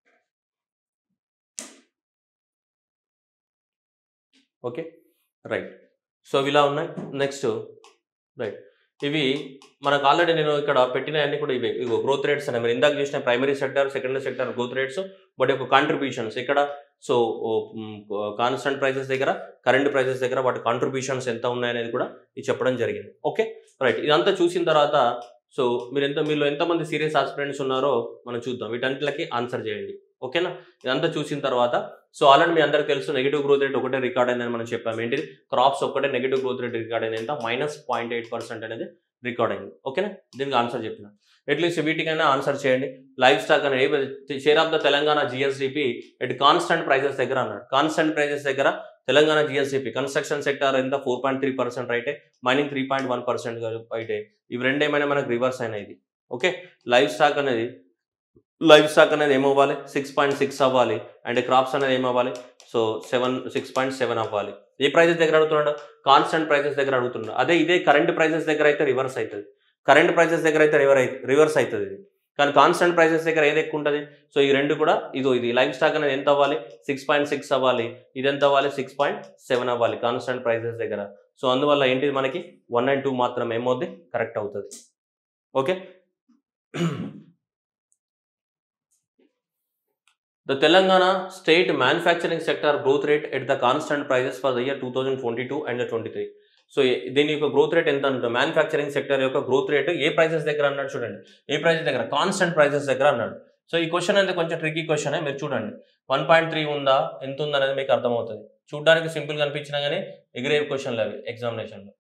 ఓకే రైట్ సో ఇవి ఇలా ఉన్నాయి నెక్స్ట్ రైట్ ఇవి మనకు ఆల్రెడీ నేను ఇక్కడ పెట్టిన అన్ని కూడా ఇవే ఇగో గ్రోత్ రేట్స్ అని మీరు ఇందాక చూసిన primary sector secondary sector growth rates వాటి యొక్క కాంట్రిబ్యూషన్స్ ఇక్కడ సో కాన్స్టెంట్ ప్రైసెస్ దగ్గర కరెంట్ ప్రైసెస్ దగ్గర వాటి కాంట్రిబ్యూషన్స్ ఎంత ఉన్నాయనేది కూడా ఇది చెప్పడం జరిగింది ఓకే రైట్ ఇదంతా చూసిన తర్వాత సో మీరు ఎంత మీలో ఎంతమంది సీరియస్ ఆస్పిరెంట్స్ ఉన్నారో మనం చూద్దాం వీటన్నిటికి ఆన్సర్ చేయండి ఓకేనా ఇదంతా చూసిన తర్వాత సో ఆల్రెడీ మీ అందరికి తెలుసు నెగిటివ్ గ్రోత్ రేట్ ఒకటే రికార్డ్ అయిందని మనం చెప్పాం ఏంటిది క్రాప్స్ ఒక్కటే నెగిటివ్ గ్రోత్ రేట్ రికార్డ్ అయింది ఎంత మైనస్ పాయింట్ ఎయిట్ పర్సెంట్ అనేది రికార్డ్ అయింది ఓకేనా దీనికి ఆన్సర్ చెప్పిన అట్లీస్ట్ వీటికైనా ఆన్సర్ చేయండి లైఫ్ స్టాక్ అనేది share of the Telangana GSDP at constant prices దగ్గర అన్నాడు కాన్స్టెంట్ ప్రైసెస్ దగ్గర తెలంగాణ జిఎస్డిపి కన్స్ట్రక్షన్ సెక్టర్ ఎంత ఫోర్ పాయింట్ త్రీ పర్సెంట్ అయితే mining three point one percent అయితే ఇవి రెండు ఏమైనా మనకు రివర్స్ అయినాయి ఇది ఓకే లైఫ్ స్టాక్ అనేది లైఫ్ స్టాక్ అనేది ఏమవ్వాలి సిక్స్ పాయింట్ సిక్స్ అవ్వాలి అండ్ క్రాప్స్ అనేది ఏమవ్వాలి so seven six point seven అవ్వాలి ఏ ప్రైజెస్ దగ్గర అడుగుతున్నాడు కాన్స్టెంట్ ప్రైజెస్ దగ్గర అడుగుతున్నాడు అదే ఇదే కరెంట్ ప్రైజెస్ దగ్గర అయితే రివర్స్ అవుతుంది కరెంట్ ప్రైజెస్ దగ్గర అయితే రివర్ రివర్స్ అవుతుంది ఇది కానీ కాన్స్టెంట్ ప్రైసెస్ దగ్గర ఏది ఎక్కువ ఉంటుంది సో ఈ రెండు కూడా ఇదో ఇది లైఫ్ స్టాక్ అనేది ఎంత అవ్వాలి సిక్స్ పాయింట్ సిక్స్ అవ్వాలి ఇది ఎంత అవ్వాలి సిక్స్ పాయింట్ సెవెన్ అవ్వాలి కాన్స్టెంట్ ప్రైసెస్ దగ్గర సో అందువల్ల ఏంటిది మనకి వన్ అండ్ టూ మాత్రం ఏమవుద్ది కరెక్ట్ అవుతుంది okay The Telangana state manufacturing sector growth rate at the constant prices for the year 2022 and the 23. So దీని యొక్క గ్రోత్ రేట్ ఎంత ఉంటుంది మ్యానుఫ్యాక్చరింగ్ సెక్టర్ యొక్క గ్రోత్ రేట్ ఏ ప్రైసెస్ దగ్గర అన్నాడు చూడండి ఏ ప్రైసెస్ దగ్గర కాన్స్టెంట్ ప్రైసెస్ దగ్గర అన్నాడు సో ఈ క్వశ్చన్ అయితే కొంచెం ట్రికీ క్వశ్చన్ మీరు చూడండి వన్ పాయింట్ త్రీ ఉందా ఎంత ఉంది అనేది మీకు అర్థమవుతుంది చూడడానికి సింపుల్ గా అనిపించినా కానీ ఎగిరే క్వశ్చన్లు అవి ఎగ్జామినేషన్లో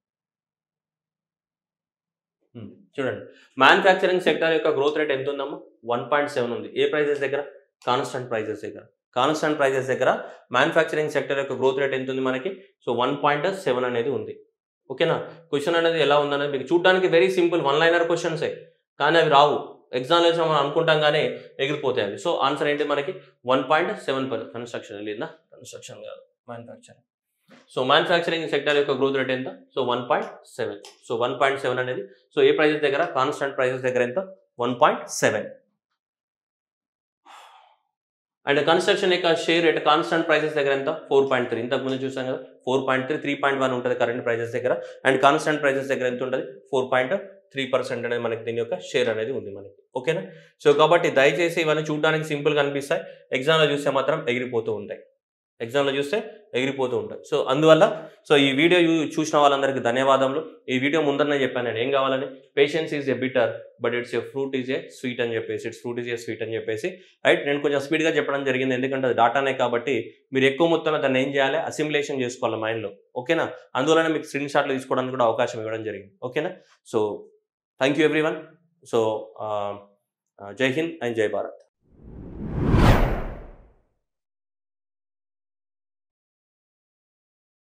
చూడండి మ్యానుఫ్యాక్చరింగ్ సెక్టర్ యొక్క గ్రోత్ రేట్ ఎంత ఉందమ్మా వన్ పాయింట్ సెవెన్ ఉంది ఏ ప్రైసెస్ దగ్గర కాన్స్టెంట్ ప్రైజెస్ దగ్గర కాన్స్టెంట్ ప్రైజెస్ దగ్గర మ్యానుఫ్యాక్చరింగ్ సెక్టర్ యొక్క గ్రోత్ రేట్ ఎంత ఉంది మనకి సో వన్ పాయింట్ సెవెన్ అనేది ఉంది ఓకేనా క్వశ్చన్ అనేది ఎలా ఉందనేది మీకు చూడడానికి వెరీ సింపుల్ వన్ లైనర్ క్వశ్చన్సే కానీ అవి రావు ఎగ్జామినేషన్ మనం అనుకుంటాం కానీ ఎగిరిపోతాయి అవి సో ఆన్సర్ ఏంటి మనకి one point seven per construction లేదా కన్స్ట్రక్షన్ కాదు మ్యానుఫ్యాక్చరింగ్ సో మ్యానుఫ్యాక్చరింగ్ సెక్టర్ యొక్క గ్రోత్ రేట్ ఎంత so one point seven so one point seven అనేది సో ఏ ప్రైజెస్ దగ్గర కాన్స్టెంట్ ప్రైజెస్ దగ్గర ఎంత one point seven and construction యొక్క షేర్ రేట్ కాన్స్టెంట్ ప్రైసెస్ దగ్గర ఎంత ఫోర్ పాయింట్ త్రీ ఇంతకు ముందు చూసాం కదా four point three three point one ఉంటుంది కరెంట్ ప్రైసెస్ దగ్గర అండ్ కాన్స్టెంట్ ప్రైసెస్ దగ్గర ఎంత ఉంటుంది ఫోర్ పాయింట్ త్రీ పర్సెంట్ అనేది మనకి దీని యొక్క షేర్ అనేది ఉంది మనకి ఓకేనా సో కాబట్టి దయచేసి ఇవన్నీ చూడడానికి సింపుల్గా అనిపిస్తాయి ఎగ్జామ్లో చూస్తే మాత్రం ఎగిరిపోతూ ఉంటాయి ఎగ్జామ్లో చూస్తే ఎగిరిపోతూ ఉంటాయి సో అందువల్ల సో ఈ వీడియో యూ- చూసిన వాళ్ళందరికీ ధన్యవాదములు ఈ వీడియో ముందరనే చెప్పాను నేను ఏం కావాలని patience is a bitter but it's a fruit is a sweet అని చెప్పేసి it's fruit is a sweet అని చెప్పేసి రైట్ నేను కొంచెం స్పీడ్గా చెప్పడం జరిగింది ఎందుకంటే అది డాటానే కాబట్టి మీరు ఎక్కువ మొత్తంలో దాన్ని ఏం చేయాలి అసిమ్యులేషన్ చేసుకోవాలి మైండ్లో ఓకేనా అందువలన మీకు స్క్రీన్ షాట్లు తీసుకోవడానికి కూడా అవకాశం ఇవ్వడం జరిగింది ఓకేనా so thank you everyone so Jai Hind and జై భారత్